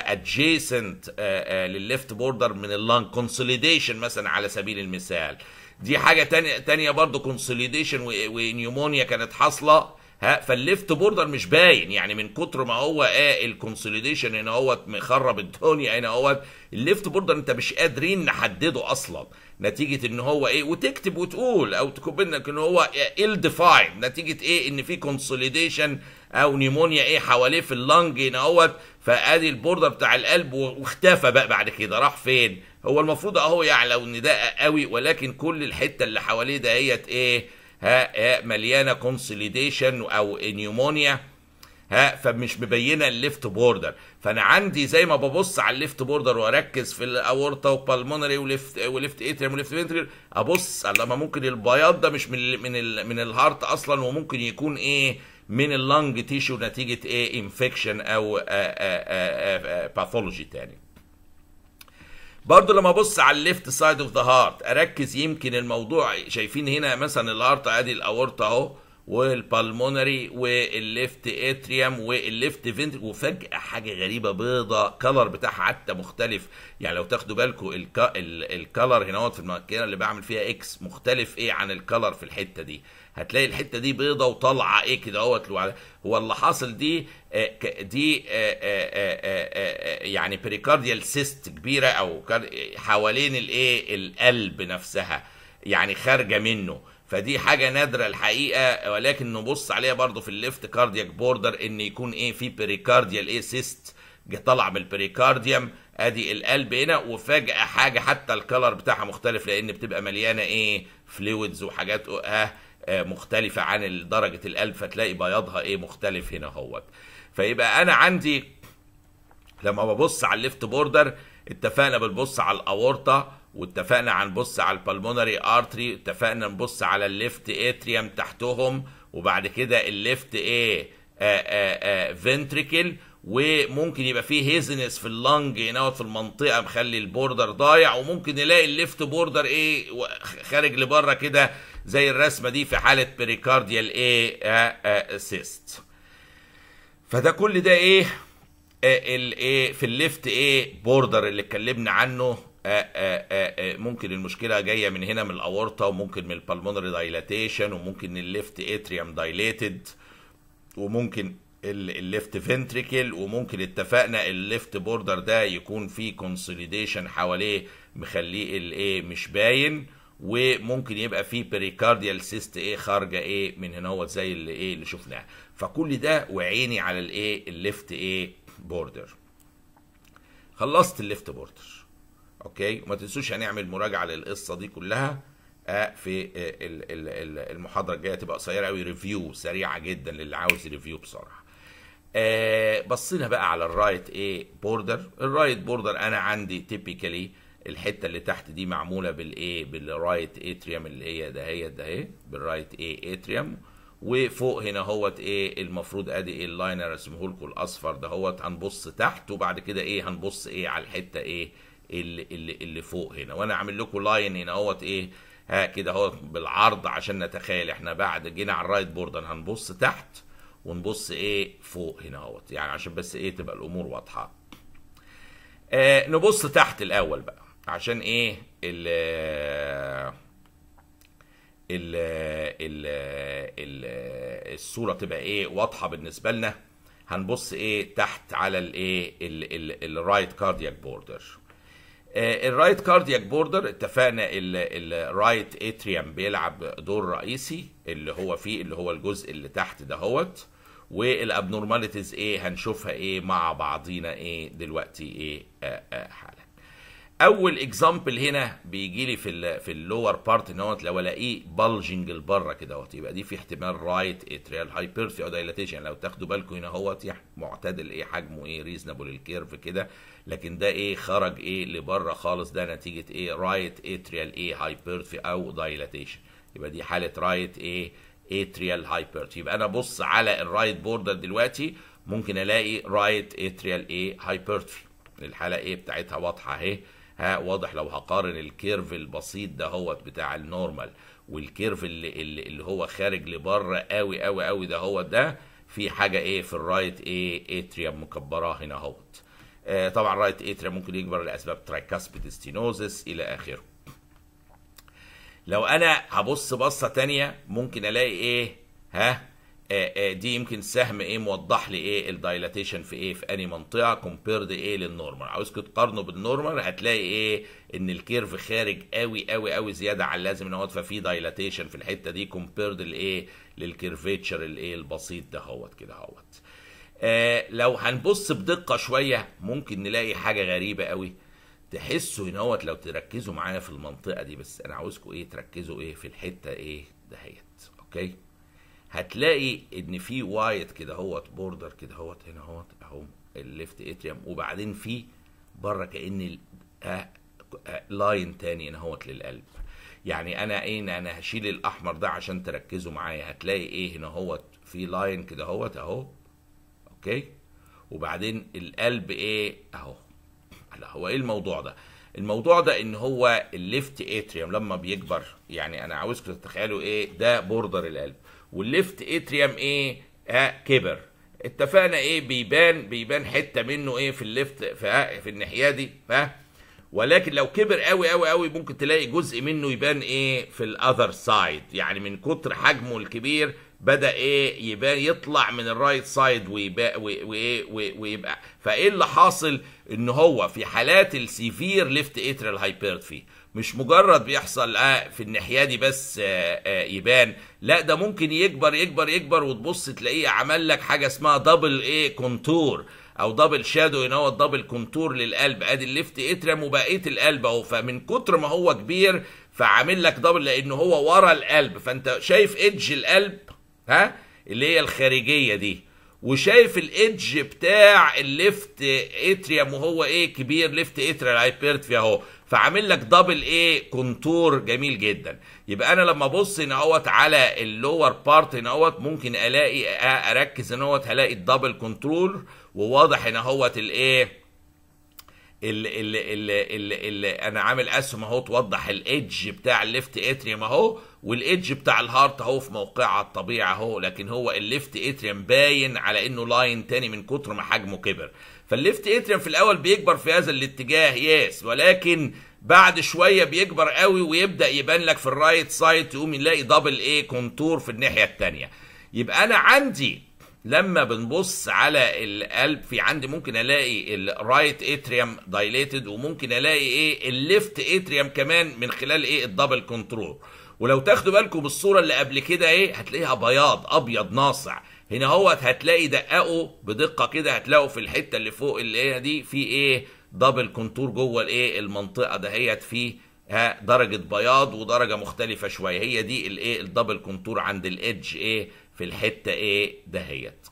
ادجيسنت للليفت بوردر من اللانج كونسوليديشن مثلا على سبيل المثال دي حاجه تانية تانية برضه كونسوليديشن ونيومونيا كانت حاصله ها فالليفت بوردر مش باين يعني من كتر ما هو ايه الكونسوليديشن هنا هو مخرب الدنيا هنا هو الليفت بوردر انت مش قادرين نحدده اصلا نتيجه ان هو ايه وتكتب وتقول او تكتب انك ان هو ال ديفاين نتيجه ايه ان في كونسوليديشن او نيمونيا ايه حواليه في اللنج هنا اهوت فادي البوردر بتاع القلب واختفى بقى بعد كده راح فين هو المفروض اهو يعلو ان ده قوي ولكن كل الحته اللي حواليه دهيت ايه ها, ها مليانه كونسوليديشن او نيومونيا ها فمش مبينه الليفت بوردر فانا عندي زي ما ببص على الليفت بوردر واركز في الاورطه وبالمونري وليفت وليفت اتريم وليفت فنتريل ابص لما ممكن البياض ده مش من ال من ال من الهارت اصلا وممكن يكون ايه من اللنج تيشو نتيجه ايه انفكشن او باثولوجي تاني برضه لما ابص على الليفت سايد اوف ذا هارت اركز يمكن الموضوع شايفين هنا مثلا الهارت ادي الاورطه اهو والبالمونري والليفت اتريوم والليفت فنتريك وفجاه حاجه غريبه بيضه كلر بتاعها حتى مختلف يعني لو تاخدوا بالكم الكلر هنا في المكان اللي بعمل فيها اكس مختلف ايه عن الكلر في الحته دي هتلاقي الحته دي بيضه وطالعه ايه كده اهوت هو اللي حاصل دي دي يعني بريكارديال سيست كبيره او حوالين الايه القلب نفسها يعني خارجه منه فدي حاجة نادرة الحقيقة ولكن نبص عليها برضو في الليفت كاردياك بوردر ان يكون ايه في بريكارديال ايه سيست طلع من البريكارديوم ادي القلب هنا وفجأة حاجة حتى الكلر بتاعها مختلف لان بتبقى مليانة ايه فلويدز وحاجات اه مختلفة عن درجة القلب فتلاقي بياضها ايه مختلف هنا اهوت فيبقى انا عندي لما ببص على الليفت بوردر اتفقنا بنبص على الاورطه واتفقنا هنبص على البلمونري ارتري اتفقنا نبص على الليفت اتريوم تحتهم وبعد كده الليفت ايه فنتريكل وممكن يبقى فيه هيزنس في اللنج هنا في المنطقه مخلي البوردر ضايع وممكن نلاقي الليفت بوردر ايه خارج لبره كده زي الرسمه دي في حاله بريكارديال ايه سيست فده كل ده ايه الايه في الليفت ايه بوردر اللي اتكلمنا عنه آآ آآ ممكن المشكله جايه من هنا من الاورطه وممكن من البلمونري دايلاتيشن وممكن الليفت اتريوم دايليتد وممكن الليفت فنتريكل وممكن اتفقنا الليفت بوردر ده يكون فيه كونسوليديشن حواليه مخليه الايه مش باين وممكن يبقى فيه بريكارديال سيست ايه خارجه ايه من هنا هو زي اللي ايه اللي شفناه فكل ده وعيني على الايه الليفت ايه بوردر خلصت الليفت بوردر اوكي وما تنسوش هنعمل مراجعه للقصه دي كلها في المحاضره الجايه تبقى قصيره قوي ريفيو سريعه جدا للي عاوز ريفيو بصراحه بصينا بقى على الرايت ايه بوردر الرايت بوردر انا عندي تيبيكالي الحته اللي تحت دي معموله بالايه بالرايت اتريوم اللي هي ده هي ده اهي بالرايت ايه اتريوم وفوق هنا هوت ايه المفروض ادي ايه اللاين رسمه لكم الاصفر ده هوت هنبص تحت وبعد كده ايه هنبص ايه على الحته ايه اللي اللي اللي فوق هنا وانا عامل لكم لاين هنا اهوت ايه ها كده اهوت بالعرض عشان نتخيل احنا بعد جينا على الرايت بوردر هنبص تحت ونبص ايه فوق هنا اهوت يعني عشان بس ايه تبقى الامور واضحه آه نبص تحت الاول بقى عشان ايه ال ال ال ال الصوره تبقى ايه واضحه بالنسبه لنا هنبص ايه تحت على الايه الرايت كاردياك بوردر الرايت كاردياك بوردر اتفقنا الرايت اتريوم بيلعب دور رئيسي اللي هو فيه اللي هو الجزء اللي تحت دهوت والابنورماليتيز ايه هنشوفها ايه مع بعضينا ايه دلوقتي ايه آآ آآ حالا اول اكزامبل هنا بيجي لي في ال في اللور بارت ان هو لو الاقيه بلجنج لبره كده اهوت يبقى دي في احتمال رايت اتريال هايبرثي او دايلاتيشن لو تاخدوا بالكم هنا اهوت يعني معتدل ايه حجمه ايه ريزنبل الكيرف كده لكن ده ايه خرج ايه لبره خالص ده نتيجه ايه رايت اتريال ايه هايبرثي او دايلاتيشن يبقى دي حاله رايت ايه اتريال هايبرثي يبقى انا ابص على الرايت بوردر دلوقتي ممكن الاقي رايت اتريال ايه هايبرثي الحاله ايه بتاعتها واضحه اهي ها واضح لو هقارن الكيرف البسيط ده هوت بتاع النورمال والكيرف اللي, اللي, اللي هو خارج لبره قوي قوي قوي ده هو ده في حاجه ايه في الرايت ايه اتريوم مكبراه هنا اهوت آه طبعا رايت اتريوم ممكن يكبر لاسباب ترايكاسبيد ستينوزس الى اخره لو انا هبص بصه تانية ممكن الاقي ايه ها آه آه دي يمكن سهم ايه موضح لي ايه الدايلاتيشن في ايه في اني منطقه كومبيرد ايه للنورمال عاوزكم تقارنوا بالنورمال هتلاقي ايه ان الكيرف خارج قوي قوي قوي زياده عن اللازم ان هو ففي دايلاتيشن في الحته دي كومبيرد لايه للكيرفيتشر الايه البسيط ده هوت كده هوت آه لو هنبص بدقه شويه ممكن نلاقي حاجه غريبه قوي تحسوا ان هوت لو تركزوا معايا في المنطقه دي بس انا عاوزكم ايه تركزوا ايه في الحته ايه دهيت اوكي هتلاقي ان في وايت كده اهوت بوردر كده اهوت هنا اهوت اهو الليفت اتريوم وبعدين في بره كان ال- آه، آه، لاين تاني هنا اهوت للقلب يعني انا ايه انا هشيل الاحمر ده عشان تركزوا معايا هتلاقي ايه هنا اهوت في لاين كده اهوت اهو اوكي وبعدين القلب ايه اهو لا هو ايه الموضوع ده الموضوع ده ان هو الليفت اتريوم لما بيكبر يعني انا عاوزكم تتخيلوا ايه ده بوردر القلب والليفت اتريوم ايه اه كبر اتفقنا ايه بيبان بيبان حته منه ايه في الليفت في, آه في الناحيه دي ها ولكن لو كبر قوي قوي قوي ممكن تلاقي جزء منه يبان ايه في الاذر سايد يعني من كتر حجمه الكبير بدا ايه يبان يطلع من الرايت سايد ويبقى وايه ويبقى فايه اللي حاصل ان هو في حالات السيفير ليفت اتريال هايبرتفي مش مجرد بيحصل آه في الناحيه دي بس آه آه يبان لا ده ممكن يكبر يكبر يكبر وتبص تلاقيه عمل لك حاجه اسمها دبل ايه كونتور او دبل شادو ان هو دبل كونتور للقلب ادي الليفت اتريم وبقيه القلب اهو فمن كتر ما هو كبير فعامل لك دبل لان هو ورا القلب فانت شايف ايدج القلب ها اللي هي الخارجيه دي وشايف الايدج بتاع الليفت اتريم وهو ايه كبير ليفت اتريال هايبرتفي اهو فعامل لك دبل ايه كونتور جميل جدا يبقى انا لما ابص هنا اهوت على اللور بارت هنا اهوت ممكن الاقي اركز هنا اهوت هلاقي الدبل كنترول وواضح هنا اهوت الايه اللي, اللي, اللي, اللي, اللي انا عامل اسهم اهو توضح الايدج بتاع الليفت اتريوم اهو والايدج بتاع الهارت اهو في موقعها الطبيعي اهو لكن هو الليفت اتريوم باين على انه لاين تاني من كتر ما حجمه كبر فالليفت اتريوم في الاول بيكبر في هذا الاتجاه ياس ولكن بعد شويه بيكبر قوي ويبدا يبان لك في الرايت سايد تقوم نلاقي دبل ايه كونتور في الناحيه الثانيه يبقى انا عندي لما بنبص على القلب في عندي ممكن الاقي الرايت اتريوم دايليتد وممكن الاقي ايه الليفت اتريوم كمان من خلال ايه الدبل كنترول ولو تاخدوا بالكم بالصوره اللي قبل كده ايه هتلاقيها بياض ابيض ناصع هنا هو هتلاقي دققوا بدقه كده هتلاقوا في الحته اللي فوق اللي هي دي في ايه دبل كونتور جوه الايه المنطقه دهيت في ها درجه بياض ودرجه مختلفه شويه هي دي الايه الدبل كونتور عند الايدج ايه في الحته ايه دهيت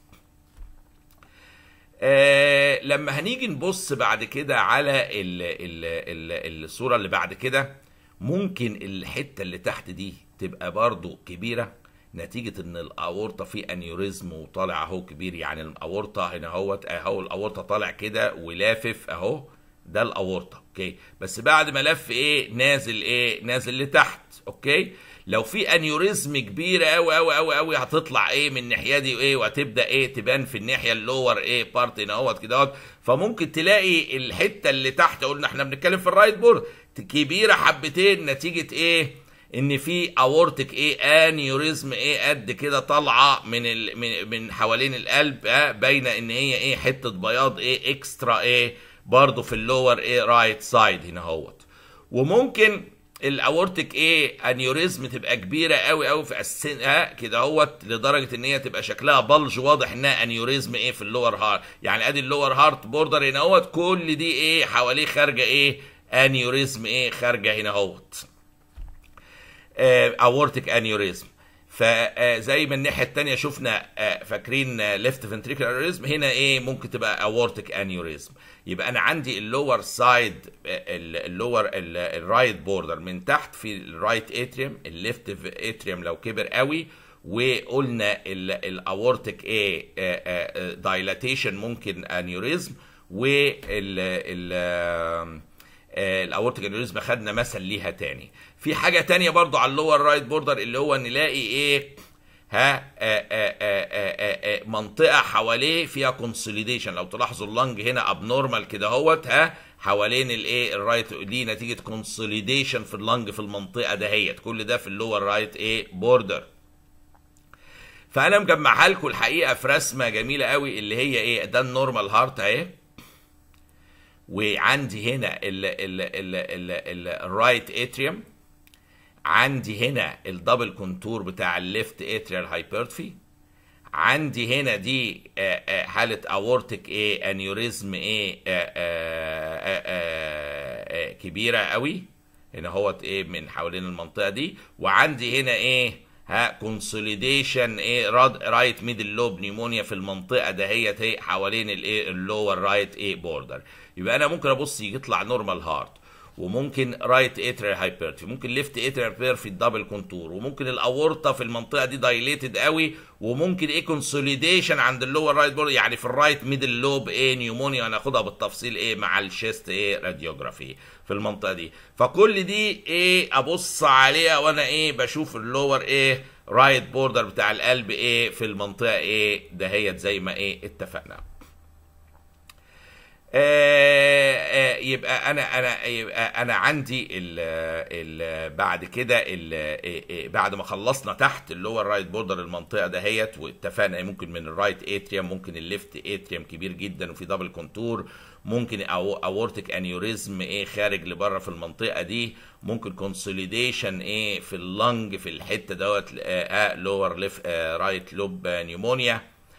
آه لما هنيجي نبص بعد كده على ال ال ال الصوره اللي بعد كده ممكن الحته اللي تحت دي تبقى برضو كبيره نتيجة ان الاورطة في انيوريزم وطالع اهو كبير يعني الاورطة هنا اهوت اهو الاورطة طالع كده ولافف اهو ده الاورطة اوكي بس بعد ما لف ايه نازل ايه نازل لتحت اوكي لو في انيوريزم كبيره قوي قوي قوي قوي هتطلع ايه من الناحيه دي ايه وهتبدا ايه تبان في الناحيه اللور ايه بارت هنا اهوت كده اهوت فممكن تلاقي الحته اللي تحت قلنا احنا بنتكلم في الرايت بورد كبيره حبتين نتيجه ايه ان في اورتك ايه انيوريزم ايه قد كده طالعه من ال من, من حوالين القلب اه باينه ان هي ايه حته بياض ايه اكسترا ايه برضه في اللور ايه رايت سايد هنا اهوت وممكن الاورتك ايه انيوريزم تبقى كبيره قوي قوي في اسنها كده اهوت لدرجه ان هي تبقى شكلها بلج واضح انها انيوريزم ايه في اللور هارت يعني ادي اللور هارت بوردر هنا اهوت كل دي ايه حواليه خارجه ايه انيوريزم ايه خارجه هنا اهوت اورتك انيوريزم فزي ما الناحيه الثانيه شفنا فاكرين ليفت فنتريكل انيوريزم هنا ايه ممكن تبقى اورتك انيوريزم يبقى انا عندي اللور سايد اللور الرايت بوردر من تحت في الرايت اتريوم الليفت اتريوم لو كبر قوي وقلنا الاورتك ايه دايلاتيشن ممكن انيوريزم وال الاورتيك انيوريزم خدنا مثل ليها تاني في حاجه تانية برضو على اللور رايت بوردر اللي هو نلاقي ايه ها آآ آآ آآ منطقه حواليه فيها كونسوليديشن لو تلاحظوا اللنج هنا ابنورمال كده اهوت ها حوالين الايه الرايت دي نتيجه كونسوليديشن في اللنج في المنطقه دهيت كل ده في اللور رايت ايه بوردر فانا مجمعها لكم الحقيقه في رسمه جميله قوي اللي هي ايه ده النورمال هارت اهي وعندي هنا الرايت اتريوم عندي هنا الدبل كونتور بتاع الليفت اتريال هايبرتفي عندي هنا دي حاله اورتك ايه انيوريزم ايه كبيره قوي هنا هوت ايه من حوالين المنطقه دي وعندي هنا ايه ها كونسوليديشن ايه رايت ميدل لوب نيمونيا في المنطقه دهيت هي حوالين الايه اللور رايت ايه بوردر يبقى انا ممكن ابص يطلع نورمال هارت وممكن رايت اتريال هايبرتي ممكن ليفت اتريال هايبرتي الدبل كونتور وممكن الاورطه في المنطقه دي دايليتد قوي وممكن ايه كونسوليديشن عند اللور رايت بورد يعني في الرايت ميدل لوب ايه نيومونيا هناخدها بالتفصيل ايه مع الشيست ايه راديوجرافي في المنطقه دي فكل دي ايه ابص عليها وانا ايه بشوف اللور ايه رايت بوردر بتاع القلب ايه في المنطقه ايه دهيت زي ما ايه اتفقنا آه آه يبقى انا انا يبقى انا عندي ال ال بعد كده ال بعد ما خلصنا تحت اللي هو الرايت بوردر المنطقه دهيت واتفقنا ممكن من الرايت اتريوم ممكن الليفت اتريوم كبير جدا وفي دبل كونتور ممكن أو اورتيك انيوريزم ايه خارج لبره في المنطقه دي ممكن كونسوليديشن ايه في اللنج في الحته دوت آه لور ليف رايت لوب نيومونيا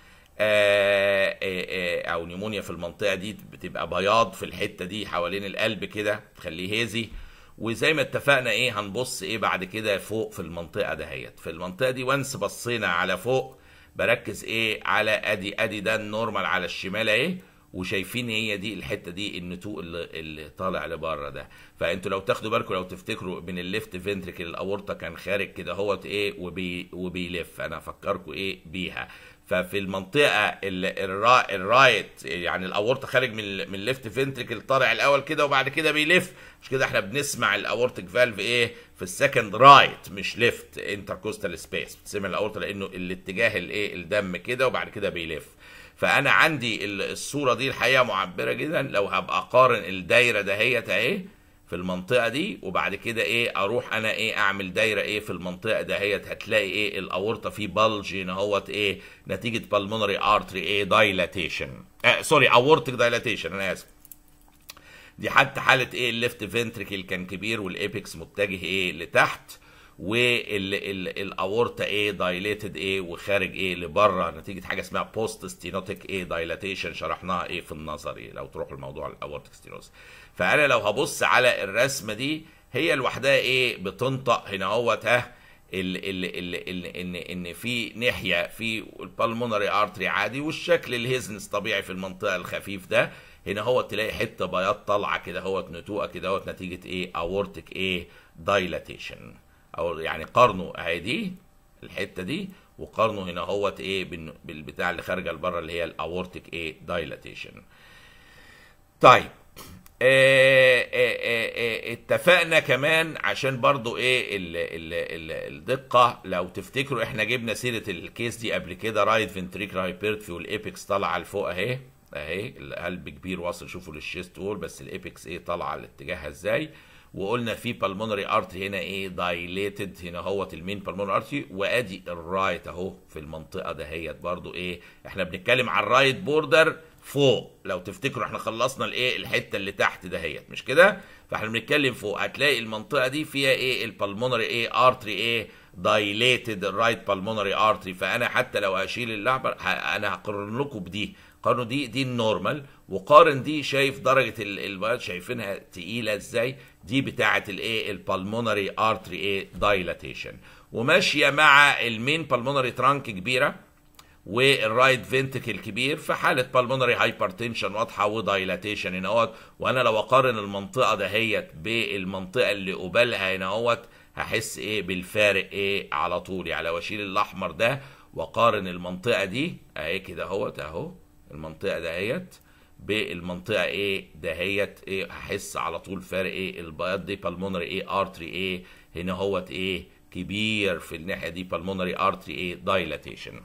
آه آه او نيمونيا في المنطقه دي بتبقى بياض في الحته دي حوالين القلب كده تخليه هيزي وزي ما اتفقنا ايه هنبص ايه بعد كده فوق في المنطقه دهيت في المنطقه دي وانس بصينا على فوق بركز ايه على ادي ادي ده النورمال على الشمال اهي وشايفين هي دي الحته دي النتوء اللي, اللي طالع لبره ده فانتوا لو تاخدوا بالكم لو تفتكروا من الليفت فنتريكل الاورطه كان خارج كده هوت ايه وبي وبيلف انا افكركم ايه بيها ففي المنطقه الرا الرايت يعني الاورطه خارج من من الليفت فنتريكل طالع الاول كده وبعد كده بيلف مش كده احنا بنسمع الاورتيك فالف ايه في السكند رايت مش ليفت انتركوستال سبيس بتسمع الاورطه لانه الاتجاه الايه الدم كده وبعد كده بيلف فانا عندي الصوره دي الحقيقه معبره جدا لو هبقى اقارن الدايره دهيت اهي في المنطقه دي وبعد كده ايه اروح انا ايه اعمل دايره ايه في المنطقه دهيت هتلاقي ايه الاورطه في بلج هنا اهوت ايه نتيجه بالمونري ارتري ايه دايلاتيشن آه سوري اورتيك دايلاتيشن انا اسف دي حتى حاله ايه الليفت فنتريكل كان كبير والابيكس متجه ايه لتحت والاورطه ايه دايليتد ايه وخارج ايه لبره نتيجه حاجه اسمها بوست ستينوتيك ايه دايلاتيشن شرحناها ايه في النظري لو تروحوا الموضوع الاورتيك ستينوز فانا لو هبص على الرسمه دي هي لوحدها ايه بتنطق هنا اهوت ها ال ال ال ال ان ان في ناحيه في البالمونري ارتري عادي والشكل الهيزنس طبيعي في المنطقه الخفيف ده هنا هو تلاقي حته بياض طالعه كده هوت نتوءه كده هوت نتيجه ايه اورتيك ايه دايلاتيشن او يعني قارنوا اهي دي الحته دي وقارنوا هنا هوت ايه بالبتاع اللي خارجه لبره اللي هي الاورتيك ايه دايلاتيشن طيب اه اه اه اتفقنا كمان عشان برضو ايه ال ال ال الدقه لو تفتكروا احنا جبنا سيره الكيس دي قبل كده رايت فنتريكل هايبرتفي والابيكس طالعه لفوق اهي اهي القلب كبير واصل شوفوا للشيست وول بس الابيكس ايه طالعه لاتجاهها ازاي وقلنا في بالمونري ارتري هنا ايه دايليتد هنا هوت المين بالمونري ارتري وادي الرايت اهو في المنطقه دهيت برضو ايه احنا بنتكلم على الرايت بوردر فوق لو تفتكروا احنا خلصنا الايه الحته اللي تحت دهيت مش كده فاحنا بنتكلم فوق هتلاقي المنطقه دي فيها ايه البالمونري ايه ارتري ايه دايليتد الرايت بالمونري ارتري فانا حتى لو هشيل اللعبه انا هقارن لكم بدي قارنوا دي دي النورمال وقارن دي شايف درجه البياض شايفينها تقيله ازاي دي بتاعه الايه البالمونري ارتري ايه دايلاتيشن وماشيه مع المين بالمونري ترانك كبيره والرايت فينتكل كبير في حاله بالمونري هايبرتنشن واضحه ودايلاتيشن هنا اهوت وانا لو اقارن المنطقه دهيت بالمنطقه اللي قبالها هنا اهوت هحس ايه بالفارق ايه على طول يعني لو اشيل الاحمر ده واقارن المنطقه دي اهي كده اهوت اهو المنطقه دهيت بالمنطقه ايه دهيت ايه هحس على طول فرق ايه البياض دي بالمونري ايه ارتري ايه هنا هوت ايه كبير في الناحيه دي بالمونري ارتري ايه دايلاتيشن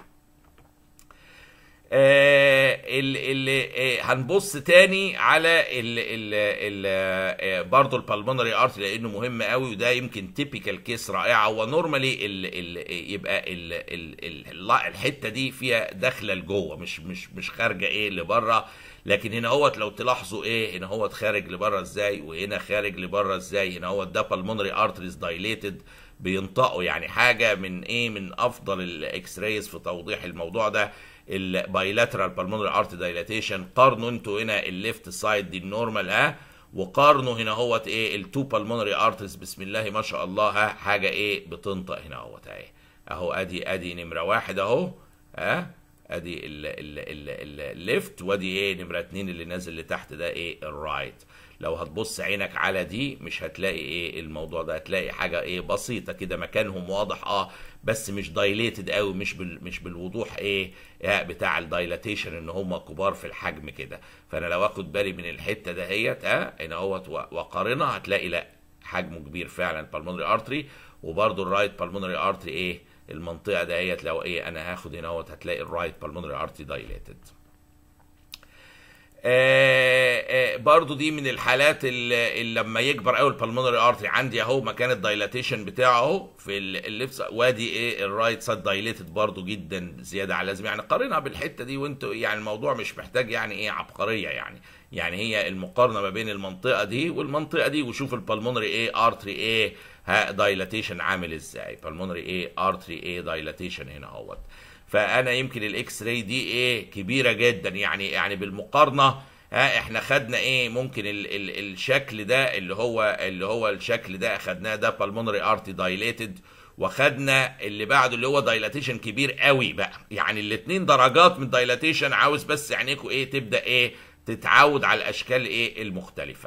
آه اللي آه هنبص تاني على ال ال ال آه برضه البالمونري ارتري لانه مهم قوي وده يمكن تيبيكال كيس رائعه هو نورمالي ال ال يبقى ال ال ال الحته دي فيها داخله لجوه مش مش مش خارجه ايه لبره لكن هنا هوت لو تلاحظوا ايه هنا هوت خارج لبره ازاي وهنا خارج لبره ازاي هنا هوت ده بالمونري ارتريز دايليتد بينطقوا يعني حاجه من ايه من افضل الاكس رايز في توضيح الموضوع ده البايلاترال بالمونري ارت دايلاتيشن قارنوا انتوا هنا الليفت سايد دي النورمال ها وقارنوا هنا هوت ايه التو بالمونري ارتريز بسم الله ما شاء الله ها حاجه ايه بتنطق هنا هوت اهي اهو ادي ادي نمره واحد اهو ها ادي الليفت وادي ايه نمره اتنين اللي نازل لتحت ده ايه الرايت لو هتبص عينك على دي مش هتلاقي ايه الموضوع ده هتلاقي حاجه ايه بسيطه كده مكانهم واضح اه بس مش دايليتد قوي مش بال مش بالوضوح ايه بتاع الدايلاتيشن ان هم كبار في الحجم كده فانا لو اخد بالي من الحته دهيت ها هنا اهوت وقارنها هتلاقي لا حجمه كبير فعلا بالمونري ارتري وبرده الرايت بالمونري ارتري ايه المنطقه دهيت لو ايه انا هاخد هنا اهوت هتلاقي الرايت بالمونري ارتري دايليتد آه آه برضو دي من الحالات اللي, اللي لما يكبر قوي البلمونري ارتري عندي اهو مكان الدايلاتيشن بتاعه اهو في الليفت وادي ايه الرايت سايد دايليتد برضو جدا زياده على اللازم يعني قارنها بالحته دي وانتوا يعني الموضوع مش محتاج يعني ايه عبقريه يعني يعني هي المقارنه ما بين المنطقه دي والمنطقه دي وشوف البلمونري ايه ارتري ايه دايلاتيشن عامل ازاي بالمونري ايه ارتري ايه دايلاتيشن هنا اهوت فانا يمكن الاكس راي دي ايه كبيره جدا يعني يعني بالمقارنه ها احنا خدنا ايه ممكن ال ال الشكل ده اللي هو اللي هو الشكل ده خدناه ده بالمونري ارتي دايليتد وخدنا اللي بعده اللي هو دايلاتيشن كبير قوي بقى يعني الاثنين درجات من دايلاتيشن عاوز بس عينيكوا ايه تبدا ايه تتعود على الاشكال ايه المختلفه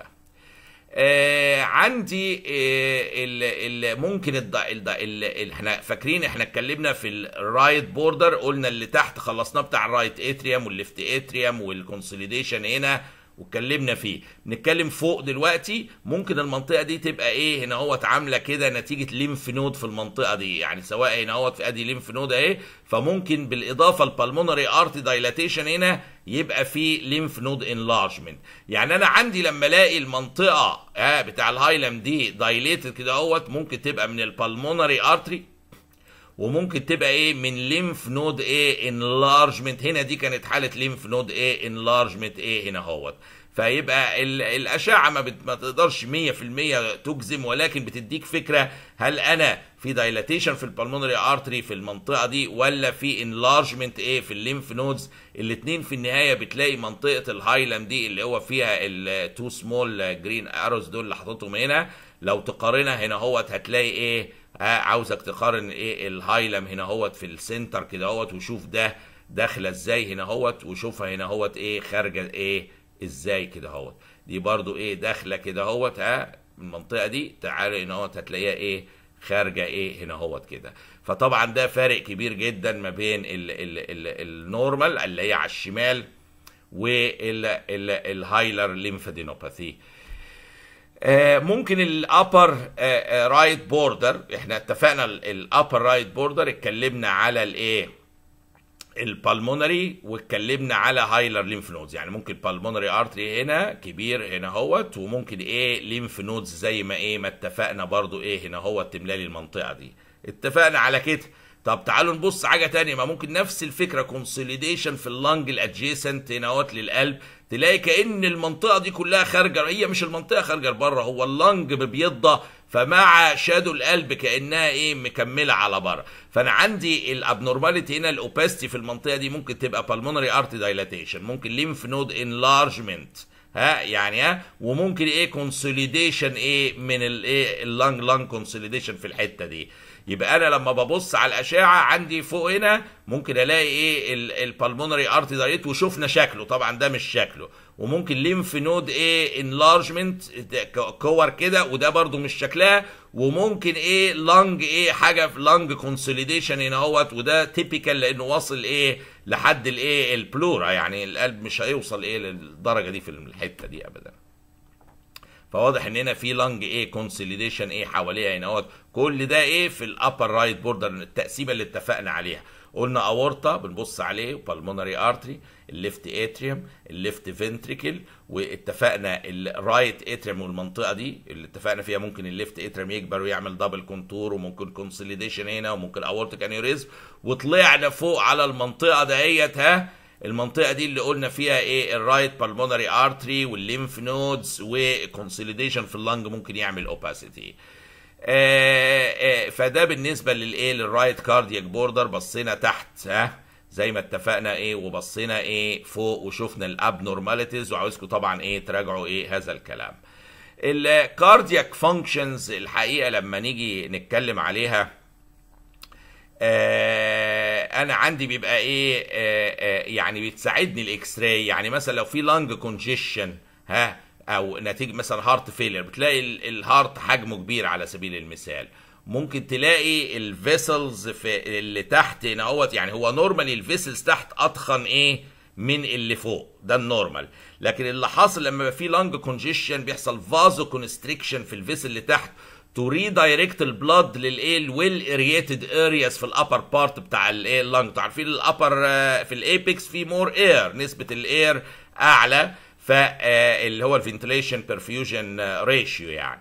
آه عندي آه ال ال ممكن الد ال ال احنا فاكرين احنا اتكلمنا في الرايت بوردر قلنا اللي تحت خلصناه بتاع الرايت اتريوم والليفت اتريوم والكونسوليديشن هنا واتكلمنا فيه نتكلم فوق دلوقتي ممكن المنطقه دي تبقى ايه هنا هو عامله كده نتيجه ليمف نود في المنطقه دي يعني سواء هنا هو في ادي ليمف نود اهي فممكن بالاضافه البلمونري ارت دايلاتيشن هنا يبقى في ليمف نود انلارجمنت يعني انا عندي لما الاقي المنطقه آه بتاع الهايلم دي دايليتد كده اهوت ممكن تبقى من البلمونري ارتري وممكن تبقى ايه من ليمف نود ايه انلارجمنت هنا دي كانت حاله ليمف نود ايه انلارجمنت ايه هنا اهوت فيبقى الاشعه ما, بت... ما تقدرش 100% تجزم ولكن بتديك فكره هل انا في دايلاتيشن في البلمونري ارتري في المنطقه دي ولا في انلارجمنت ايه في الليمف نودز الاثنين في النهايه بتلاقي منطقه الهايلم دي اللي هو فيها التو سمول جرين اروز دول اللي حاططهم هنا لو تقارنها هنا اهوت هتلاقي ايه ها عاوزك تقارن ايه الهايلم هنا اهوت في السنتر كده اهوت وشوف ده داخله ازاي هنا اهوت وشوفها هنا اهوت ايه خارجه ايه ازاي كده اهوت دي برضو ايه داخله كده اهوت ها المنطقه دي تعالى هنا اهوت هتلاقيها ايه خارجه ايه هنا اهوت كده فطبعا ده فارق كبير جدا ما بين النورمال اللي هي على الشمال والهايلر ليمفادينوباثي ممكن الابر رايت بوردر احنا اتفقنا الابر رايت بوردر اتكلمنا على الايه البالمونري واتكلمنا على هايلر ليمف نودز يعني ممكن بالمونري ارتري هنا كبير هنا اهوت وممكن ايه ليمف نودز زي ما ايه ما اتفقنا برضو ايه هنا اهوت تملى لي المنطقه دي اتفقنا على كده طب تعالوا نبص حاجه تانية ما ممكن نفس الفكره كونسوليديشن في اللنج الادجيسنت هنا اهوت للقلب تلاقي كان المنطقه دي كلها خارجه هي مش المنطقه خارجه لبره هو اللنج بيضه فمع شادو القلب كانها ايه مكمله على بره فانا عندي الابنورماليتي هنا الاوباستي في المنطقه دي ممكن تبقى بالمونري ارت دايلاتيشن ممكن ليمف نود انلارجمنت ها يعني ها وممكن ايه كونسوليديشن ايه من الايه اللنج لنج كونسوليديشن في الحته دي يبقى انا لما ببص على الاشعه عندي فوق هنا ممكن الاقي ايه البلمونري ارت دايت وشفنا شكله طبعا ده مش شكله وممكن ليمف نود ايه انلارجمنت كور كده وده برضو مش شكلها وممكن ايه لانج ايه حاجه في لانج كونسوليديشن هنا اهوت وده تيبيكال لانه واصل ايه لحد الايه البلورا يعني القلب مش هيوصل ايه للدرجه دي في الحته دي ابدا فواضح ان هنا في لانج ايه كونسوليديشن ايه حواليها هنا اهوت كل ده ايه في الابر رايت بوردر التقسيمه اللي اتفقنا عليها قلنا اورتا بنبص عليه بالمونري ارتري الليفت اتريوم الليفت فنتريكل واتفقنا الرايت اتريوم والمنطقه دي اللي اتفقنا فيها ممكن الليفت اتريوم يكبر ويعمل دبل كونتور وممكن كونسوليديشن هنا وممكن اورتيك انيوريزم وطلعنا فوق على المنطقه دهيت ها المنطقه دي اللي قلنا فيها ايه الرايت بالمونري ارتري والليمف نودز وكونسوليديشن في اللنج ممكن يعمل اوباسيتي آه آه فده بالنسبه للايه للرايت كاردياك بوردر بصينا تحت ها زي ما اتفقنا ايه وبصينا ايه فوق وشفنا الابنورماليتيز وعاوزكم طبعا ايه تراجعوا ايه هذا الكلام الكاردياك فانكشنز الحقيقه لما نيجي نتكلم عليها آه انا عندي بيبقى ايه آه آه يعني بتساعدني الاكس راي يعني مثلا لو في لانج كونجيشن ها او نتيجه مثلا هارت فيلير بتلاقي ال- الهارت حجمه كبير على سبيل المثال ممكن تلاقي الفيسلز في اللي تحت هنا اهوت يعني هو نورمالي الفيسلز تحت اضخم ايه من اللي فوق ده النورمال لكن اللي حاصل لما يبقى في لانج كونجيشن بيحصل فازو كونستريكشن في الفيسل اللي تحت تو ريدايركت البلاد للايه الويل اريتد ارياس في الابر بارت بتاع الايه اللنج انتوا عارفين الابر في الايبكس في مور اير نسبه الاير اعلى فاللي هو الفنتليشن برفيوجن ريشيو يعني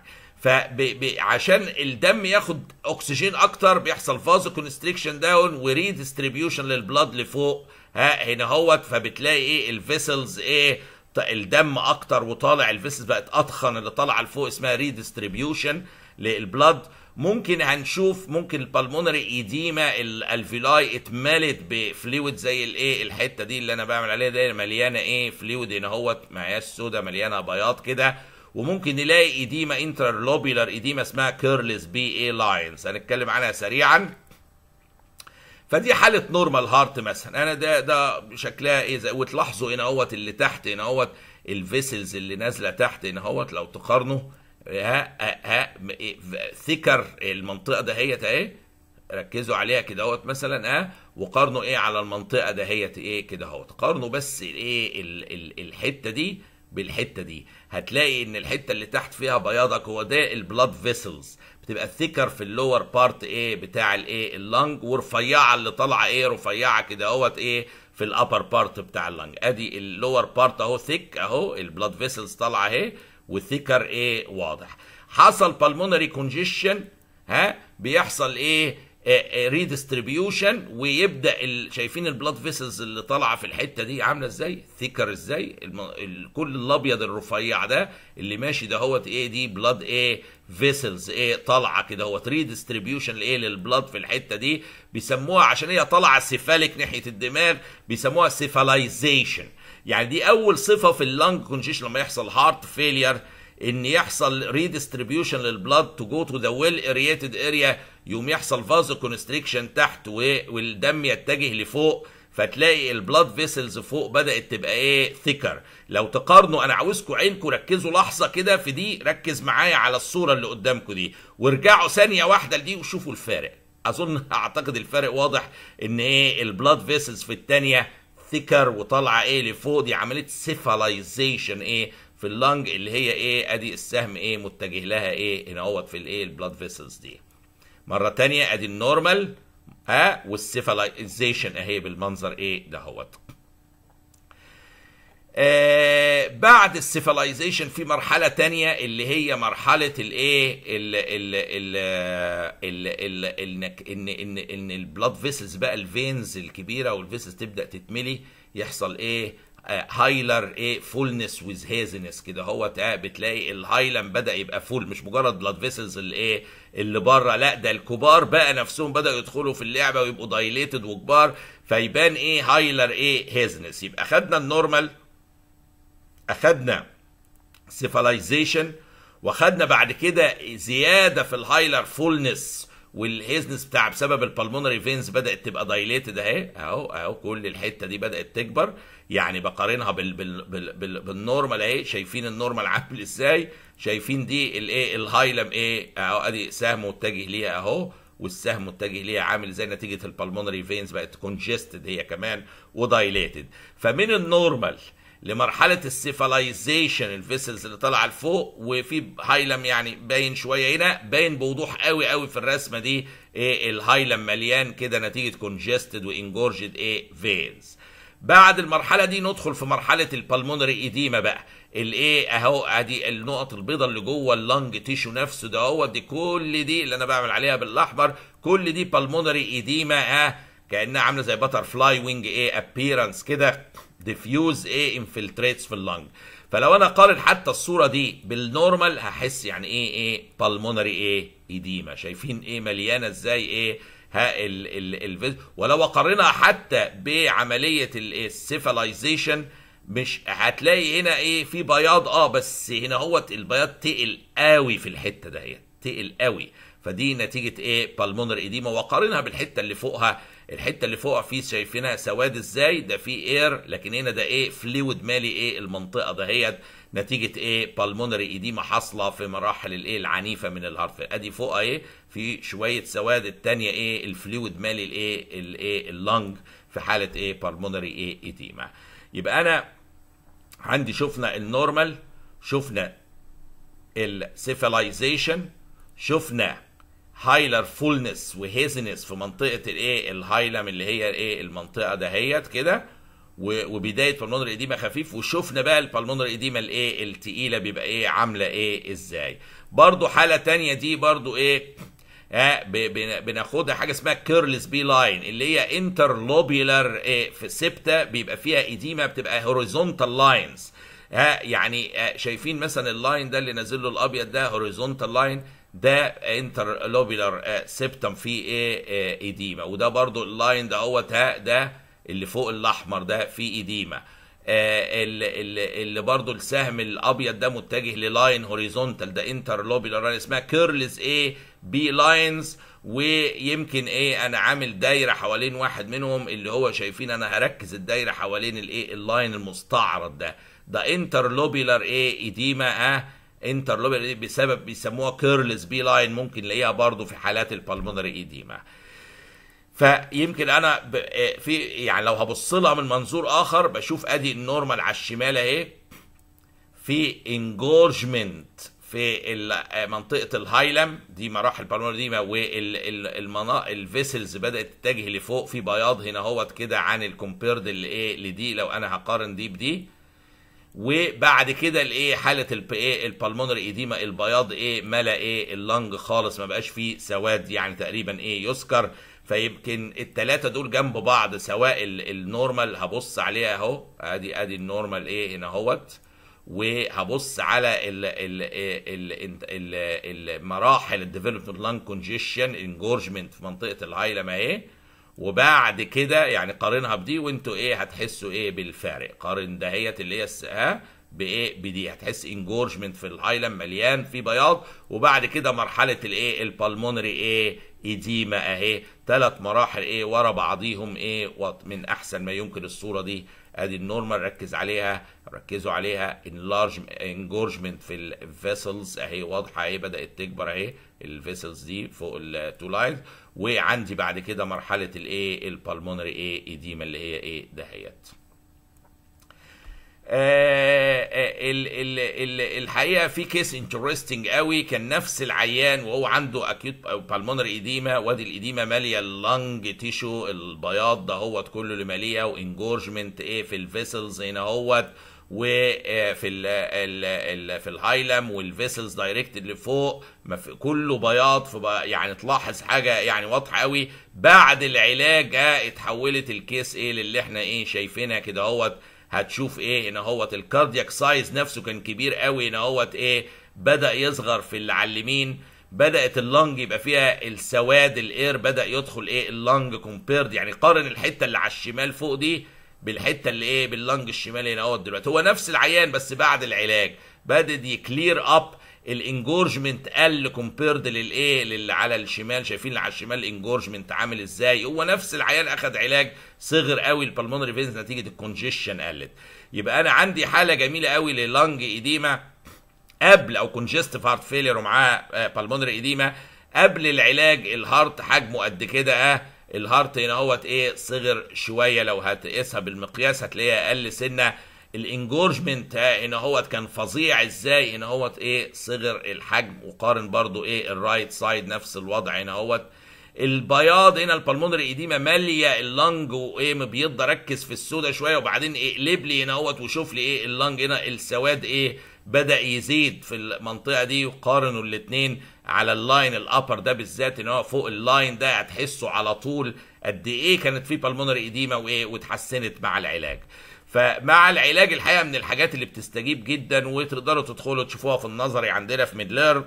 فعشان الدم ياخد اكسجين اكتر بيحصل فازو كونستريكشن داون وريديستريبيوشن للبلاد لفوق ها هنا هوت فبتلاقي ايه الفيسلز ايه ط- الدم اكتر وطالع الفيسلز بقت اضخم اللي طالعه لفوق اسمها ريديستريبيوشن للبلاد ممكن هنشوف ممكن البلمونري ايديما الالفيلاي اتملت بفلويد زي الايه الحته دي اللي انا بعمل عليها دي مليانه ايه فلويد هنا اهوت معياش سودا مليانه بياض كده وممكن نلاقي ايديما انترلوبيلر ايديما اسمها كيرلس بي اي لاينز هنتكلم عنها سريعا فدي حاله نورمال هارت مثلا انا ده ده شكلها ايه زي وتلاحظوا هنا اهوت اللي تحت هنا اهوت الفيسلز اللي نازله تحت هنا اهوت لو تقارنوا ها ها ثيكر المنطقه دهيت اهي ركزوا عليها كده اهوت مثلا اه وقارنوا ايه على المنطقه دهيت ايه كده اهوت قارنوا بس ايه ال- ال- الحته دي بالحته دي هتلاقي ان الحته اللي تحت فيها بياضك هو ده البلاد فيسلز بتبقى ثيكر في اللور بارت ايه بتاع الايه اللنج ورفيعه اللي طالعه ايه رفيعه كده اهوت ايه في الابر بارت بتاع اللنج ادي اللور بارت اهو ثيك اهو البلاد فيسلز طالعه اهي والثيكر ايه واضح حصل بالمونري كونجيشن ها بيحصل ايه ريديستريبيوشن ويبدا ال... شايفين البلاد فيسلز اللي طالعه في الحته دي عامله ازاي ثيكر ازاي الم... ال... كل الابيض الرفيع ده اللي ماشي ده هوت ايه دي بلاد ايه فيسلز ايه طالعه كده هوت ريديستريبيوشن لايه للبلاد في الحته دي بيسموها عشان هي طالعه سيفاليك ناحيه الدماغ بيسموها سيفالايزيشن يعني دي اول صفه في اللنج كونجيشن لما يحصل هارت فيلير ان يحصل ريديستريبيوشن للبلاد تو جو تو ذا ويل اريتد اريا يوم يحصل فازو كونستريكشن تحت و- والدم يتجه لفوق فتلاقي البلاد فيسلز فوق بدات تبقى ايه ثيكر لو تقارنوا انا عاوزكم عينكم ركزوا لحظه كده في دي ركز معايا على الصوره اللي قدامكم دي وارجعوا ثانيه واحده لدي وشوفوا الفارق اظن اعتقد الفارق واضح ان ايه البلاد فيسلز في الثانيه ثيكر وطالعه ايه لفوق دي عمليه سيفالايزيشن ايه في اللنج اللي هي ايه ادي السهم ايه متجه لها ايه هنا اهوت في الايه البلاد فيسلز دي مره تانية ادي النورمال ها والسيفالايزيشن اهي بالمنظر ايه دهوت آه بعد السيفالايزيشن في مرحلة تانية اللي هي مرحلة الايه ال ال ال ال ال انك ان ان ان البلاد فيسلز بقى الفينز الكبيرة والفيسلز تبدأ تتملي يحصل ايه هايلر ايه فولنس ويز هيزنس كده هو بتلاقي الهايلم بدا يبقى فول مش مجرد بلاد فيسلز اللي ايه اللي بره لا ده الكبار بقى نفسهم بداوا يدخلوا في اللعبه ويبقوا دايليتد وكبار فيبان ايه هايلر ايه هيزنس يبقى خدنا النورمال اخدنا سيفالايزيشن واخدنا بعد كده زياده في الهايلر فولنس والهيزنس بتاع بسبب البلمونري فينز بدات تبقى دايليتد اهي اهو اهو كل الحته دي بدات تكبر يعني بقارنها بال بال بال بال بالنورمال اهي شايفين النورمال عامل ازاي شايفين دي الايه الهايلم ايه اهو ادي سهم متجه ليها اهو والسهم متجه ليها عامل زي نتيجه البلمونري فينز بقت كونجستد هي كمان ودايليتد فمن النورمال لمرحله السيفالايزيشن الفيسلز اللي طالعه لفوق وفي هايلم يعني باين شويه هنا باين بوضوح قوي قوي في الرسمه دي ايه الهايلم مليان كده نتيجه كونجستد وانجورجد ايه فينز بعد المرحله دي ندخل في مرحله البلمونري ايديما بقى الايه اهو ادي النقط البيضاء اللي جوه اللنج تيشو نفسه ده هو دي كل دي اللي انا بعمل عليها بالاحمر كل دي بالمونري ايديما اه كانها عامله زي باتر فلاي وينج ايه ابييرنس كده ديفيوز ايه انفلتريتس في اللنج فلو انا قارن حتى الصوره دي بالنورمال هحس يعني ايه ايه بالمونري ايه ايديما شايفين ايه مليانه ازاي ايه ها ال ال ال ولو اقارنها حتى بعمليه السيفالايزيشن مش هتلاقي هنا ايه في بياض اه بس هنا هو البياض تقل قوي في الحته دهيت تقل قوي فدي نتيجه ايه بالمونر ايديما وقارنها بالحته اللي فوقها الحته اللي فوقها في شايفينها سواد ازاي ده في اير لكن هنا ده ايه فلويد مالي ايه المنطقه دهيت نتيجه ايه بالمونري ايديما حاصله في مراحل الايه العنيفه من الهارت ادي فوقها ايه في شويه سواد الثانيه ايه الفلويد مالي الايه الايه اللنج في حاله ايه بالمونري ايه ايديما يبقى انا عندي شفنا النورمال شفنا السيفلايزيشن شفنا هايلر فولنس وهيزنس في منطقه الايه الهايلم اللي هي الايه المنطقه دهيت كده وبدايه بالمونر ايديما خفيف وشفنا بقى البالمونر ايديما الايه التقيله بيبقى ايه عامله ايه ازاي برضو حاله تانية دي برضو ايه ها بناخدها حاجه اسمها كيرلس بي لاين اللي هي انترلوبيولار إيه في سبتا بيبقى فيها ايديما بتبقى هوريزونتال لاينز ها يعني شايفين مثلا اللاين ده اللي نازل له الابيض ده هوريزونتال لاين ده انترلوبيولار سيبتم فيه ايه ايديما وده برضو اللاين ده اهوت ها ده اللي فوق الاحمر ده فيه ايديما آه اللي, اللي, اللي برضو السهم الابيض ده متجه للاين هوريزونتال ده انترلوبيولار اسمها كيرلز ايه بي لاينز ويمكن ايه انا عامل دايره حوالين واحد منهم اللي هو شايفين انا هركز الدايره حوالين الايه اللاين المستعرض ده ده انترلوبيولار ايه ايديما اه انترلوبيولار بسبب بيسموها كيرلز بي لاين ممكن نلاقيها برضو في حالات البلمونري ايديما فيمكن انا في يعني لو هبص لها من منظور اخر بشوف ادي النورمال على الشمال اهي في انجورجمنت في منطقه الهايلم دي مراحل بالمونري ديما والمناطق الفيسلز بدات تتجه لفوق في بياض هنا اهوت كده عن الكومبيرد اللي ايه لدي لو انا هقارن دي بدي وبعد كده الايه حاله الايه البالمونري ايديما البياض ايه ملا ايه اللنج خالص ما بقاش فيه سواد يعني تقريبا ايه يذكر فيمكن الثلاثه دول جنب بعض سواء النورمال هبص عليها اهو ادي ادي النورمال ايه هنا اهوت وهبص على ال ال ال ال المراحل الديفلوبمنت لانج كونجيشن انجورجمنت في منطقه الهايلم اهي وبعد كده يعني قارنها بدي وانتوا ايه هتحسوا ايه بالفارق قارن دهيت اللي هي ها بايه بدي هتحس انجورجمنت في الهايلم مليان في بياض وبعد كده مرحله الايه البالمونري ايه ايديما اهي ثلاث مراحل ايه ورا بعضيهم ايه من احسن ما يمكن الصوره دي ادي النورمال ركز عليها ركزوا عليها انلارج انجورجمنت في الفيسلز اهي واضحه اهي بدات تكبر اهي الفيسلز دي فوق التو لاينز وعندي بعد كده مرحله الايه البالمونري ايه ايديما اللي هي ايه دهيت آه ال ال ال الحقيقه في كيس انترستنج قوي كان نفس العيان وهو عنده اكيوت بالمونري ايديما وادي الايديما ماليه اللنج تيشو البياض ده هوت كله اللي ماليه وانجورجمنت ايه في الفيسلز هنا هوت وفي ال ال ال في الهايلم والفيسلز دايركت اللي فوق كله بياض في يعني تلاحظ حاجه يعني واضحه قوي بعد العلاج اه اتحولت الكيس ايه للي احنا ايه شايفينها كده اهوت هتشوف ايه هنا هوت الكاردياك سايز نفسه كان كبير قوي هنا هوت ايه بدا يصغر في اللي على اليمين بدات اللنج يبقى فيها السواد الاير بدا يدخل ايه اللنج كومبيرد يعني قارن الحته اللي على الشمال فوق دي بالحته اللي ايه باللنج الشمالي هنا اهوت دلوقتي هو نفس العيان بس بعد العلاج بدا يكلير اب الانجورجمنت قل كومبيرد للايه للي على الشمال شايفين اللي على الشمال الانجورجمنت عامل ازاي هو نفس العيان اخذ علاج صغر قوي البلمونري فينز نتيجه الكونجيشن قلت يبقى انا عندي حاله جميله قوي للنج ايديما قبل او كونجستيف هارت فيلير ومعاه بالمونري ايديما قبل العلاج الهارت حجمه قد كده اه الهارت هنا اهوت ايه صغر شويه لو هتقيسها بالمقياس هتلاقيها اقل سنه الانجورجمنت هنا هوت كان فظيع ازاي هنا هوت ايه صغر الحجم وقارن برضو ايه الرايت سايد نفس الوضع هنا هوت البياض هنا البلمونري ايديما ماليه اللنج وايه مبيض ركز في السودا شويه وبعدين اقلب لي هنا اهوت وشوف لي ايه اللنج هنا السواد ايه بدا يزيد في المنطقه دي وقارنوا الاثنين على اللاين الابر ده بالذات ان هو فوق اللاين ده هتحسوا على طول قد ايه كانت في بالمونري ايديما وايه واتحسنت مع العلاج فمع العلاج الحقيقه من الحاجات اللي بتستجيب جدا وتقدروا تدخلوا تشوفوها في النظري عندنا في ميدلر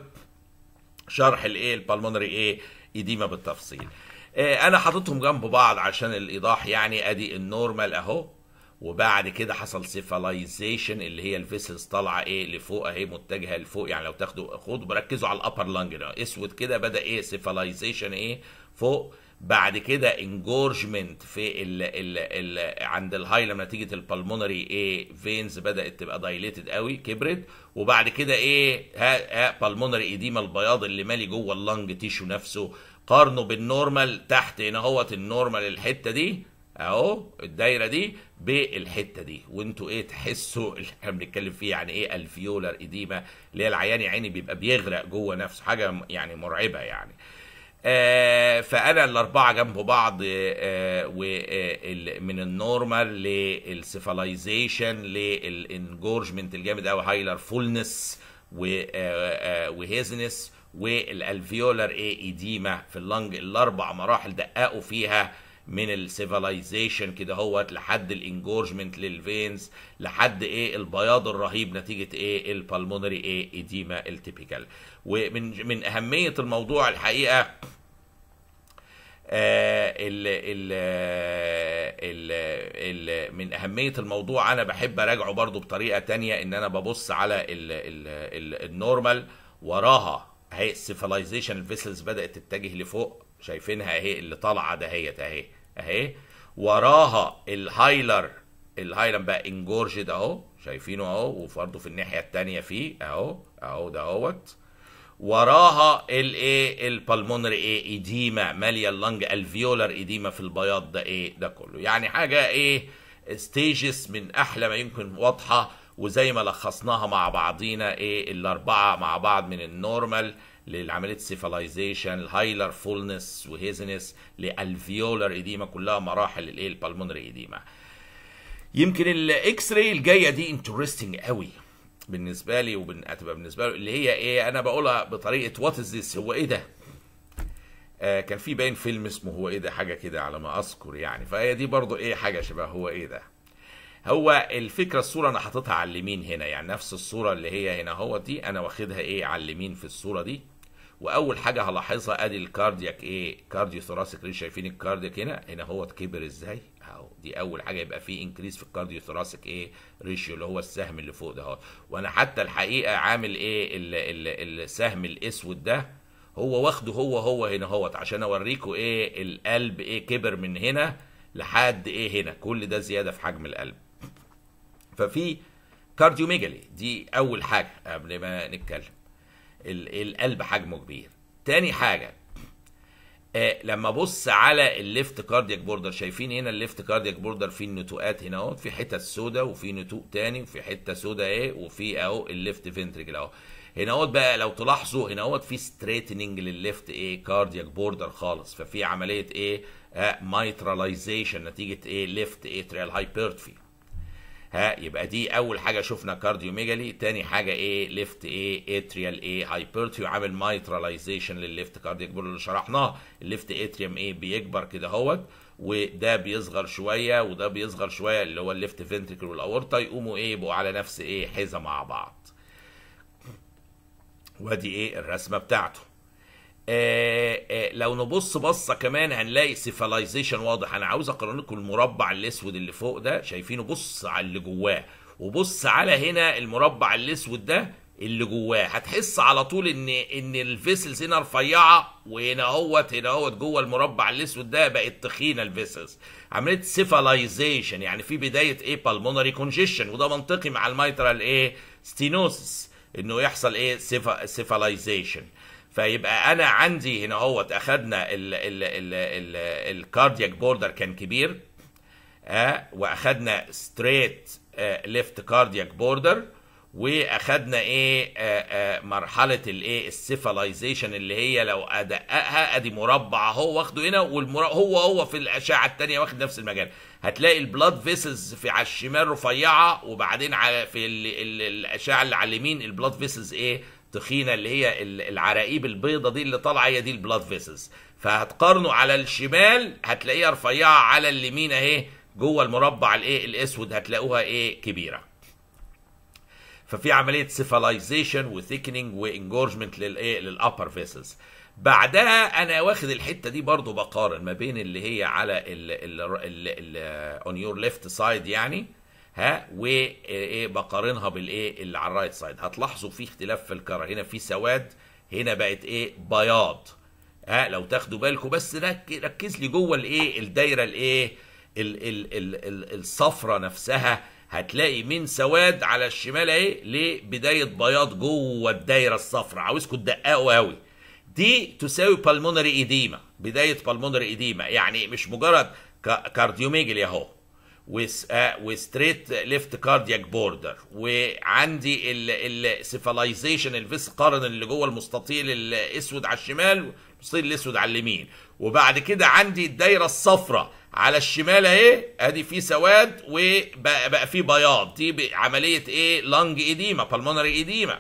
شرح الايه البالمونري ايه ايديما بالتفصيل آه انا حاططهم جنب بعض عشان الايضاح يعني ادي النورمال اهو وبعد كده حصل سيفالايزيشن اللي هي الفيسلز طالعه ايه لفوق اهي متجهه لفوق يعني لو تاخدوا خدوا بركزوا على الابر لانج اسود كده بدا ايه سيفالايزيشن ايه فوق بعد كده انجورجمنت في ال ال ال عند الهايلم نتيجه البلمونري ايه فينز بدات تبقى دايليتد قوي كبرت وبعد كده ايه ها ها بالمونري ايديما البياض اللي مالي جوه اللنج تيشو نفسه قارنه بالنورمال تحت هنا اهوت النورمال الحته دي اهو الدايره دي بالحته دي وانتوا ايه تحسوا اللي احنا بنتكلم فيه يعني ايه الفيولر ايديما اللي هي العيان يا عيني بيبقى بيغرق جوه نفسه حاجه يعني مرعبه يعني آه فانا الاربعه جنب بعض آه ومن النورمال للسيفاليزيشن للانجورجمنت الجامد قوي هايلر فولنس وهيزنس والالفيولر ايه ايديما في اللنج الاربع مراحل دققوا فيها من السيفلايزيشن كده هوت لحد الانجورجمنت للفينز لحد ايه البياض الرهيب نتيجه ايه البلمونري ايه ايديما التيبيكال ومن من اهميه الموضوع الحقيقه آه ال ال ال ال من اهميه الموضوع انا بحب اراجعه برضو بطريقه تانية ان انا ببص على ال ال ال النورمال وراها اهي السيفلايزيشن الفيسلز بدات تتجه لفوق شايفينها اهي اللي طالعه دهيت اهي اهي وراها الهايلر الهايلر بقى انجورجد اهو شايفينه اهو وبرضه في الناحيه الثانيه فيه اهو اهو دهوت وراها الايه البلمونري ايه ايديما ماليه اللنج الفيولر ايديما في البياض ده ايه ده كله يعني حاجه ايه ستيجز من احلى ما يمكن واضحه وزي ما لخصناها مع بعضينا ايه الاربعه مع بعض من النورمال لعمليه سيفلايزيشن الهايلر فولنس وهيزنس للفيولر ايديما كلها مراحل الايه البلمونري ايديما يمكن الاكس راي الجايه دي انترستنج قوي بالنسبه لي وهتبقى بالنسبه له اللي هي ايه انا بقولها بطريقه وات از ذس هو ايه ده آه كان في باين فيلم اسمه هو ايه ده حاجه كده على ما اذكر يعني فهي دي برضو ايه حاجه شبه هو ايه ده هو الفكره الصوره انا حاططها على اليمين هنا يعني نفس الصوره اللي هي هنا هو دي انا واخدها ايه على اليمين في الصوره دي واول حاجه هلاحظها ادي الكاردياك ايه كارديو ثوراسيك ريش شايفين الكاردياك هنا هنا هو كبر ازاي اهو دي اول حاجه يبقى فيه انكريس في الكارديو ثوراسيك ايه ريشيو اللي هو السهم اللي فوق ده اهو وانا حتى الحقيقه عامل ايه ال ال السهم الاسود ده هو واخده هو هو هنا اهوت عشان اوريكم ايه القلب ايه كبر من هنا لحد ايه هنا كل ده زياده في حجم القلب ففي كارديوميجالي دي اول حاجه قبل ما نتكلم القلب حجمه كبير تاني حاجه آه لما ابص على الليفت كاردياك بوردر شايفين هنا الليفت كاردياك بوردر فيه النتوءات هنا اهو في حتت سودا وفي نتوء تاني وفي حته سودا ايه وفي اهو الليفت فنتريكل اهو هنا اهوت بقى لو تلاحظوا هنا اهوت في ستريتنينج للليفت ايه كاردياك بوردر خالص ففي عمليه ايه آه مايتراليزيشن نتيجه ايه ليفت اتريال هايبرتفي ها يبقى دي اول حاجه شفنا كارديوميجالي تاني حاجه ايه ليفت ايه اتريال ايه هايبرتي وعامل مايتراليزيشن للليفت كاردياك بول اللي شرحناه الليفت اتريوم ايه بيكبر كده اهوت وده بيصغر شويه وده بيصغر شويه اللي هو الليفت فنتريكل والاورطه يقوموا ايه يبقوا على نفس ايه حزه مع بعض وادي ايه الرسمه بتاعته آه آه لو نبص بصه كمان هنلاقي سيفلايزيشن واضح انا عاوز اقارن لكم المربع الاسود اللي فوق ده شايفينه بص على اللي جواه وبص على هنا المربع الاسود ده اللي جواه هتحس على طول ان ان الفيسلز هنا رفيعه وهنا اهوت هنا اهوت جوه المربع الاسود ده بقت تخينه الفيسلز عمليه سيفلايزيشن يعني في بدايه ايه بالمونري كونجيشن وده منطقي مع الميترال ايه ستينوسس انه يحصل ايه سيفلايزيشن فيبقى انا عندي هنا اهوت اخدنا الكاردياك بوردر كان كبير آه واخدنا ستريت ليفت كاردياك بوردر واخدنا ايه آه آه مرحله الايه السيفلايزيشن اللي هي لو ادققها ادي مربع اهو واخده هنا والمربع هو هو في الاشعه الثانيه واخد نفس المكان هتلاقي البلاد فيسلز في على الشمال رفيعه وبعدين على في ال ال الاشعه اللي على اليمين البلاد فيسلز ايه تخينه اللي هي العراقيب البيضه دي اللي طالعه هي دي البلاد فيسلز فهتقارنوا على الشمال هتلاقيها رفيعه على اليمين اهي جوه المربع الايه الاسود هتلاقوها ايه كبيره ففي عمليه سيفلايزيشن وثيكنينج وانجورجمنت للايه للابر فيسلز بعدها انا واخد الحته دي برضو بقارن ما بين اللي هي على ال اون يور ليفت سايد يعني ها وايه بقارنها بالايه اللي على الرايت سايد هتلاحظوا في اختلاف في الكرة هنا في سواد هنا بقت ايه بياض ها لو تاخدوا بالكم بس رك- ركز لي جوه الايه الدايره الايه ال- ال- ال- ال- الصفرة نفسها هتلاقي من سواد على الشمال اهي لبدايه بياض جوه الدايره الصفراء عاوزكم تدققوا قوي دي تساوي بالمونري ايديما بدايه بالمونري ايديما يعني مش مجرد كا- كارديوميجلي اهو وس- آه، وستريت ليفت كاردياك بوردر وعندي السيفاليزيشن الفيس قارن اللي جوه المستطيل الاسود على الشمال والمستطيل الاسود على اليمين وبعد كده عندي الدايره الصفراء على الشمال اهي ادي في سواد وبقى بقى في بياض دي ب- عمليه ايه لانج ايديما بالمونري ايديما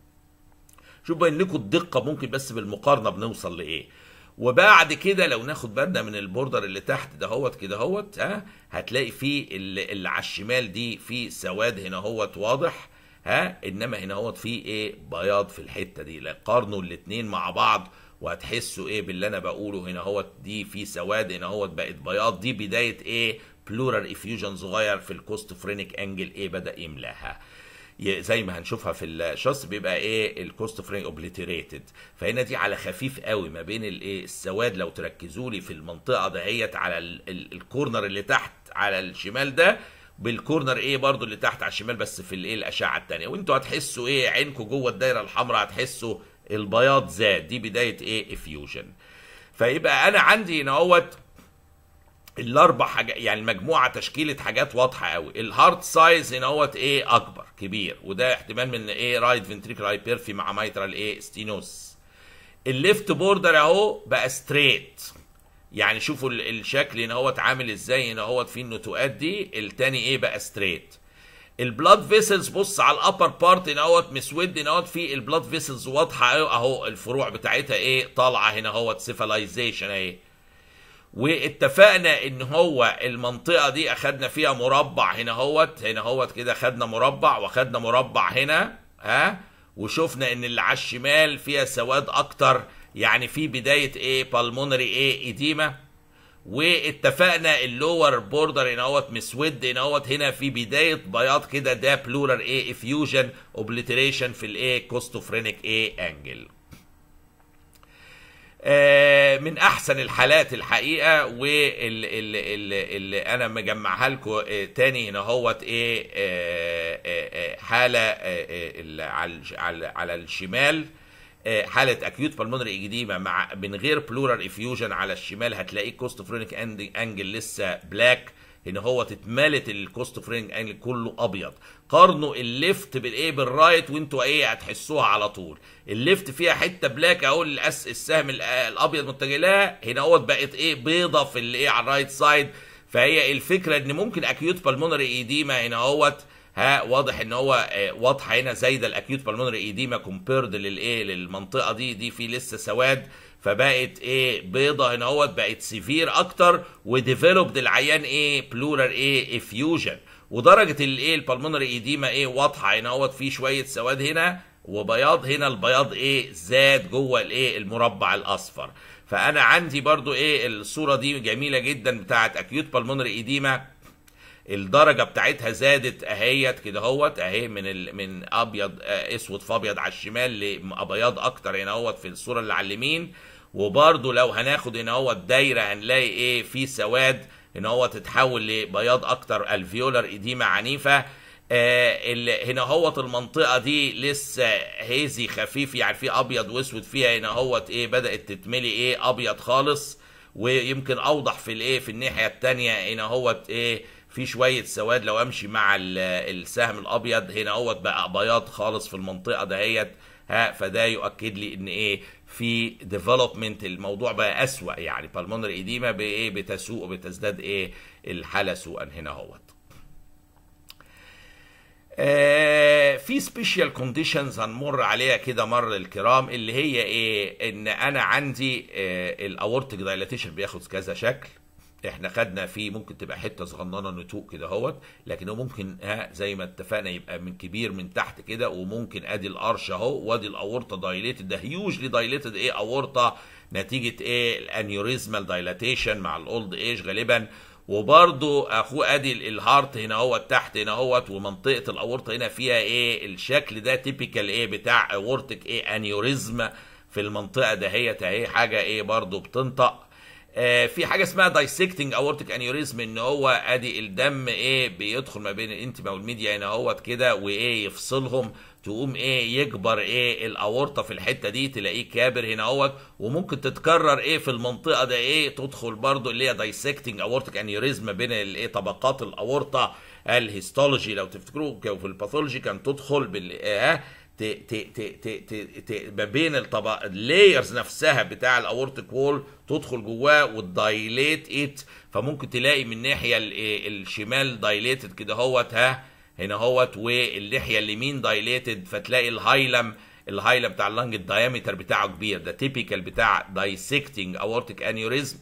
شوف باين لكم الدقه ممكن بس بالمقارنه بنوصل لايه وبعد كده لو ناخد بالنا من البوردر اللي تحت دهوت كده هوت ها هتلاقي في اللي, اللي على الشمال دي في سواد هنا هوت واضح ها انما هنا هوت في ايه بياض في الحته دي لا قارنوا الاتنين مع بعض وهتحسوا ايه باللي انا بقوله هنا هوت دي في سواد هنا هوت بقت بياض دي بدايه ايه بلورال افيوجن صغير في الكوست فرينيك انجل ايه بدا يملاها ي- زي ما هنشوفها في الشخص بيبقى ايه الكوست فرينج اوبليتريتد فهنا دي على خفيف قوي ما بين الايه السواد لو تركزوا لي في المنطقه دهيت على ال- ال- الكورنر اللي تحت على الشمال ده بالكورنر ايه برضو اللي تحت على الشمال بس في الايه الاشعه الثانيه وانتوا هتحسوا ايه عينكم جوه الدايره الحمراء هتحسوا البياض زاد دي بدايه ايه افيوجن فيبقى انا عندي هنا اهوت الاربع حاجات يعني المجموعه تشكيله حاجات واضحه قوي الهارت سايز هنا هوت ايه اكبر كبير وده احتمال من ايه رايت فنتريكل هايبرفي مع مايترال ايه ستينوس الليفت بوردر اهو بقى ستريت يعني شوفوا ال- الشكل هنا هوت عامل ازاي هنا هوت فيه النتوءات دي التاني ايه بقى ستريت البلاد فيسلز بص على الابر بارت هنا اهوت مسود هنا اهوت في البلاد فيسلز واضحه اهو اهو الفروع بتاعتها ايه طالعه هنا اهوت سيفلايزيشن اهي واتفقنا ان هو المنطقه دي اخدنا فيها مربع هنا هوت هنا هوت كده خدنا مربع واخدنا مربع هنا ها وشفنا ان اللي على الشمال فيها سواد اكتر يعني في بدايه ايه بالمونري ايه ايديما واتفقنا اللور بوردر هنا اهوت مسود هنا اهوت هنا في بدايه بياض كده ده بلورال ايه افيوجن اوبليتريشن في الايه كوستوفرينيك ايه انجل آه، من احسن الحالات الحقيقه واللي انا مجمعها لكم تاني هنا هوت ايه آه، آه، آه، حاله آه، آه، اللي على الش- على على الشمال آه، حاله اكيوت بالمونري ايجيديما مع من غير بلورال افيوجن على الشمال هتلاقيه كوستوفرينيك انجل لسه بلاك هنا هو اتملت الكوستوفرينج انجل كله ابيض قارنوا الليفت بالايه بالرايت وانتوا ايه هتحسوها على طول الليفت فيها حته بلاك اهو الأس السهم ال- الابيض متجه لها هنا هو بقت ايه بيضه في الايه على الرايت سايد فهي الفكره ان ممكن اكيوت بالمونري ايديما هنا اهوت ها واضح ان هو آه، واضحه هنا زايده الاكيوت بالمونري ايديما كومبيرد للايه للمنطقه دي دي في لسه سواد فبقت ايه بيضه هنا اهوت بقت سيفير اكتر وديفلوبد العيان ايه بلورال ايه افيوجن ودرجه الايه البلمونري ايديما ايه واضحه هنا اهوت في شويه سواد هنا وبياض هنا البياض ايه زاد جوه الايه المربع الاصفر فانا عندي برضو ايه الصوره دي جميله جدا بتاعت اكيوت بالمونري ايديما الدرجه بتاعتها زادت اهيت كده اهوت اهي من ال... من ابيض آه، اسود في ابيض على الشمال لابيض اكتر هنا اهوت في الصوره اللي على اليمين وبرده لو هناخد هنا اهوت دايره هنلاقي ايه في سواد هنا هو تتحول لبياض اكتر الفيولر ايديما عنيفه آه ال- هنا هوت المنطقه دي لسه هيزي خفيف يعني في ابيض واسود فيها هنا هوت ايه بدات تتملي ايه ابيض خالص ويمكن اوضح في الايه في الناحيه التانية هنا هوت ايه في شويه سواد لو امشي مع ال- السهم الابيض هنا هوت بقى بياض خالص في المنطقه دهيت ها فده يؤكد لي ان ايه في ديفلوبمنت الموضوع بقى اسوأ يعني بالمونري ايديما بايه بتسوء وبتزداد ايه الحاله سوءا هنا هوت آه، في سبيشال كونديشنز هنمر عليها كده مر الكرام اللي هي ايه ان انا عندي الاورتيك دايلاتيشن بياخد كذا شكل احنا خدنا فيه ممكن تبقى حته صغننه نتوء كده اهوت لكن هو ممكن ها زي ما اتفقنا يبقى من كبير من تحت كده وممكن ادي القرش اهو وادي الاورطه دايليتد ده هيوجلي دايليتد ايه اورطه نتيجه ايه الانيوريزمال دايلاتيشن مع الاولد ايج غالبا وبرضو اخوه ادي الهارت هنا هو تحت هنا هوت ومنطقه الاورطه هنا فيها ايه الشكل ده تيبيكال ايه بتاع اورتك ايه انيوريزم في المنطقه دهيت اهي حاجه ايه برضو بتنطق آه في حاجه اسمها دايسكتنج اورتيك انيوريزم ان هو ادي الدم ايه بيدخل ما بين الانتما والميديا هنا اهوت كده وايه يفصلهم تقوم ايه يكبر ايه الاورطه في الحته دي تلاقيه كابر هنا اهوت وممكن تتكرر ايه في المنطقه ده ايه تدخل برضو اللي هي دايسكتنج اورتيك انيوريزم بين الايه طبقات الاورطه الهيستولوجي لو تفتكروا في الباثولوجي كان تدخل بال آه ت ت ت ت ت ت ما بين الطبق اللايرز نفسها بتاع الاورتيك وول تدخل جواه وتدايليت ات فممكن تلاقي من الناحيه الشمال دايليتد كده اهوت ها هنا اهوت والناحيه اليمين دايليتد فتلاقي الهايلم الهايلم بتاع اللنج الدايمتر بتاعه كبير ده تيبيكال بتاع دايسكتنج اورتيك انيوريزم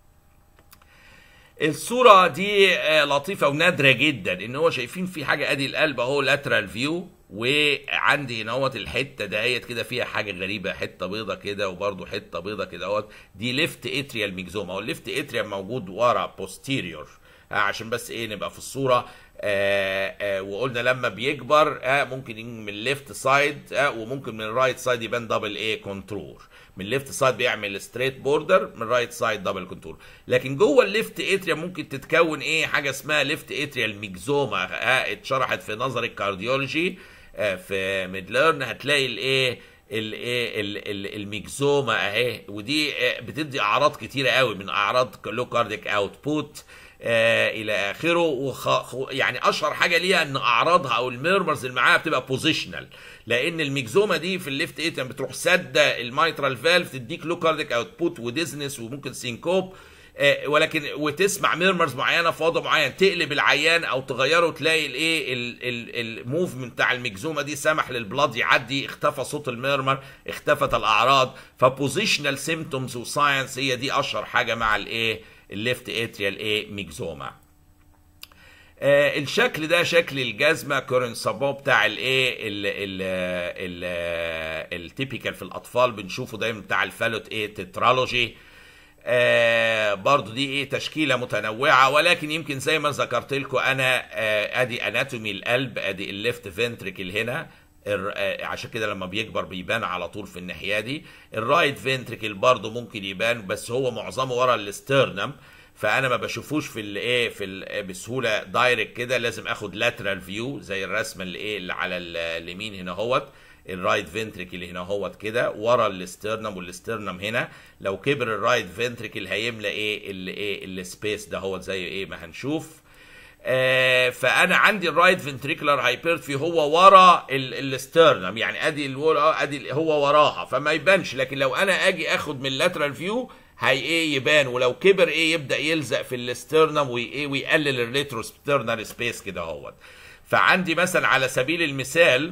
الصوره دي لطيفه ونادره جدا ان هو شايفين في حاجه ادي القلب اهو لاترال فيو وعندي هنا اهوت الحته دهيت كده فيها حاجه غريبه حته بيضه كده وبرده حته بيضه كده اهوت دي ليفت اتريال ميكزوما هو الليفت اتريال موجود ورا بوستيريور عشان بس ايه نبقى في الصوره آآ آآ وقلنا لما بيكبر آه ممكن من الليفت سايد آه وممكن من الرايت سايد يبان دبل ايه كنترول من الليفت سايد بيعمل ستريت بوردر من الرايت سايد دبل كنترول لكن جوه الليفت اتريال ممكن تتكون ايه حاجه اسمها ليفت اتريال ميكزوما آه اتشرحت في نظر الكارديولوجي آه في ميدلرن هتلاقي الايه الايه الميكزوما اهي ودي بتدي اعراض كتيره قوي من اعراض لو كارديك اوتبوت آه الى اخره وخ... يعني اشهر حاجه ليها ان اعراضها او الميرمرز اللي معاها بتبقى بوزيشنال لان الميكزوما دي في الليفت اتريم بتروح ساده المايترال فالف تديك لو كارديك اوتبوت وديزنس وممكن سينكوب آه ولكن وتسمع ميرمرز معينه في وضع معين تقلب العيان او تغيره تلاقي الايه الموفمنت بتاع الميكزوما دي سمح للبلاد يعدي اختفى صوت الميرمر اختفت الاعراض فبوزيشنال سيمتومز وساينس هي دي اشهر حاجه مع الايه الليفت اتريال ايه ميكزوما آه الشكل ده شكل الجزمه كورن سابو بتاع الايه التيبيكال في الاطفال بنشوفه دايما بتاع الفالوت ايه تترالوجي آه برضو دي ايه تشكيله متنوعه ولكن يمكن زي ما ذكرت لكم انا آه ادي اناتومي القلب ادي الليفت فنتريكل هنا عشان كده لما بيكبر بيبان على طول في الناحيه دي الرايت فنتريكل برضه ممكن يبان بس هو معظمه ورا الاسترنم فانا ما بشوفوش في الايه في ال بسهوله دايركت كده لازم اخد لاترال فيو زي الرسمه اللي ايه اللي على اليمين هنا اهوت الرايت فنتريكل هنا اهوت كده ورا الاسترنم والاسترنم هنا لو كبر الرايت فنتريكل هيملى ايه الايه السبيس ده هو زي ايه ما هنشوف آه فانا عندي الرايت فنتريكولار هايبرتفي هو ورا الاسترنم يعني ادي ادي هو وراها فما يبانش لكن لو انا اجي اخد من اللاترال فيو هي ايه يبان ولو كبر ايه يبدا يلزق في الاسترنم وايه ويقلل الريتروسترنال سبيس كده اهوت فعندي مثلا على سبيل المثال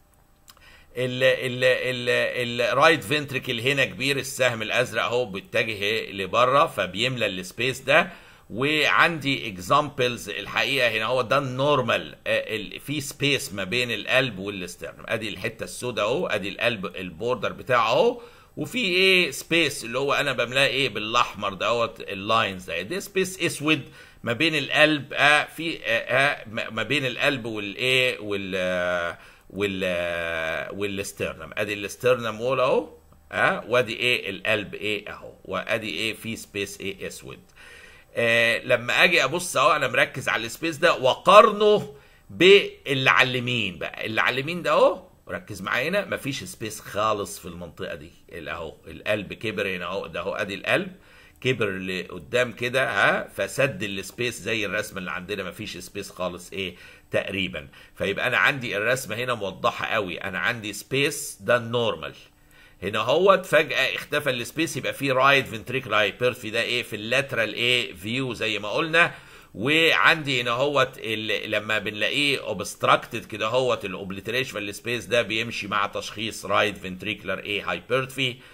الرايت فنتريكل هنا كبير السهم الازرق اهو بيتجه لبره فبيملى السبيس ده وعندي اكزامبلز الحقيقه هنا هو ده النورمال في سبيس ما بين القلب والاسترنم ادي الحته السوداء اهو ادي القلب البوردر بتاعه اهو وفي ايه سبيس اللي هو انا بملاه ايه بالاحمر دوت اللاينز ده ده سبيس اسود ما بين القلب آه في آه آه ما بين القلب والايه وال آه وال آه والاسترنم ادي الاسترنم وول اهو اه وادي ايه القلب ايه اهو وادي ايه في سبيس ايه اسود آه لما اجي ابص اهو انا مركز على السبيس ده واقارنه باللي على اليمين بقى اللي على اليمين ده اهو ركز معايا هنا مفيش سبيس خالص في المنطقه دي اهو القلب كبر هنا اهو ده اهو ادي القلب كبر لقدام كده ها فسد السبيس زي الرسمه اللي عندنا مفيش سبيس خالص ايه تقريبا فيبقى انا عندي الرسمه هنا موضحه قوي انا عندي سبيس ده النورمال هنا هوت فجأة اختفى السبيس يبقى في رايت فنتريكل هايبرثي ده ايه في اللاترال ايه فيو زي ما قلنا وعندي هنا هوت لما بنلاقيه اوبستراكتد كده هوت الاوبليتريشن السبيس ده بيمشي مع تشخيص رايت فنتريكلر ايه هايبرثي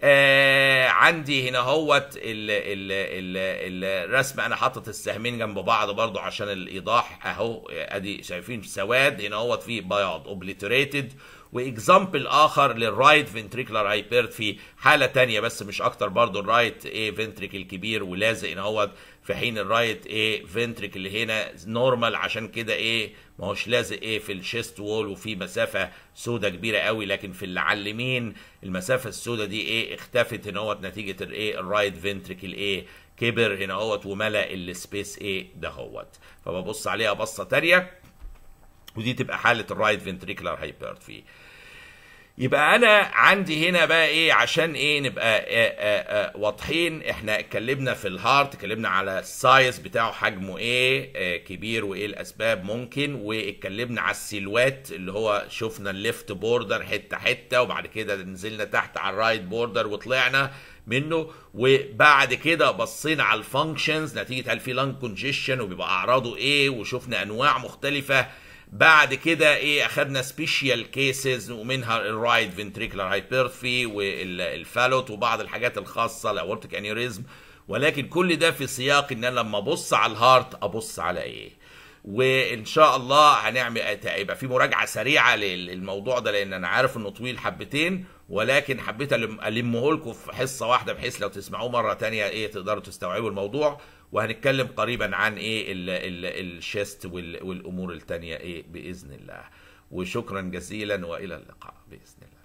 آه عندي هنا هوت ال- ال- ال- الرسم انا حاطط السهمين جنب بعض برضو عشان الايضاح اهو ادي شايفين سواد هنا هوت فيه بياض اوبليتريتد واكزامبل اخر للرايت فنتريكولار هايبرت في حاله تانية بس مش اكتر برضو الرايت ايه فنتريكل كبير ولازق هنا هوت في حين الرايت ايه فنتريكل اللي هنا نورمال عشان كده ايه ما هوش لازق ايه في الشيست وول وفي مسافه سودة كبيره قوي لكن في اللي على اليمين المسافه السودة دي ايه اختفت هنا هوت نتيجه الايه الرايت فنتريكل ايه كبر هنا هوت وملا السبيس ايه ده هوت فببص عليها بصه تانية ودي تبقى حاله الرايت فنتريكولار هايبرتفي يبقى انا عندي هنا بقى ايه عشان ايه نبقى آآ آآ واضحين احنا اتكلمنا في الهارت اتكلمنا على السايز بتاعه حجمه ايه آه، كبير وايه الاسباب ممكن واتكلمنا على السيلوات اللي هو شفنا الليفت بوردر حته حته وبعد كده نزلنا تحت على الرايت بوردر وطلعنا منه وبعد كده بصينا على الفانكشنز نتيجه هل في لانج كونجيشن وبيبقى اعراضه ايه وشفنا انواع مختلفه بعد كده ايه اخدنا سبيشال كيسز ومنها الرايت فنتريكولار هايبرثي والفالوت وبعض الحاجات الخاصه الاورتيك انيوريزم ولكن كل ده في سياق ان انا لما ابص على الهارت ابص على ايه وان شاء الله هنعمل يبقى في مراجعه سريعه للموضوع ده لان انا عارف انه طويل حبتين ولكن حبيت ألم- المه لكم في حصه واحده بحيث لو تسمعوه مره تانية ايه تقدروا تستوعبوا الموضوع وهنتكلم قريبا عن ايه ال ال الشيست وال- والامور التانية ايه باذن الله وشكرا جزيلا والى اللقاء باذن الله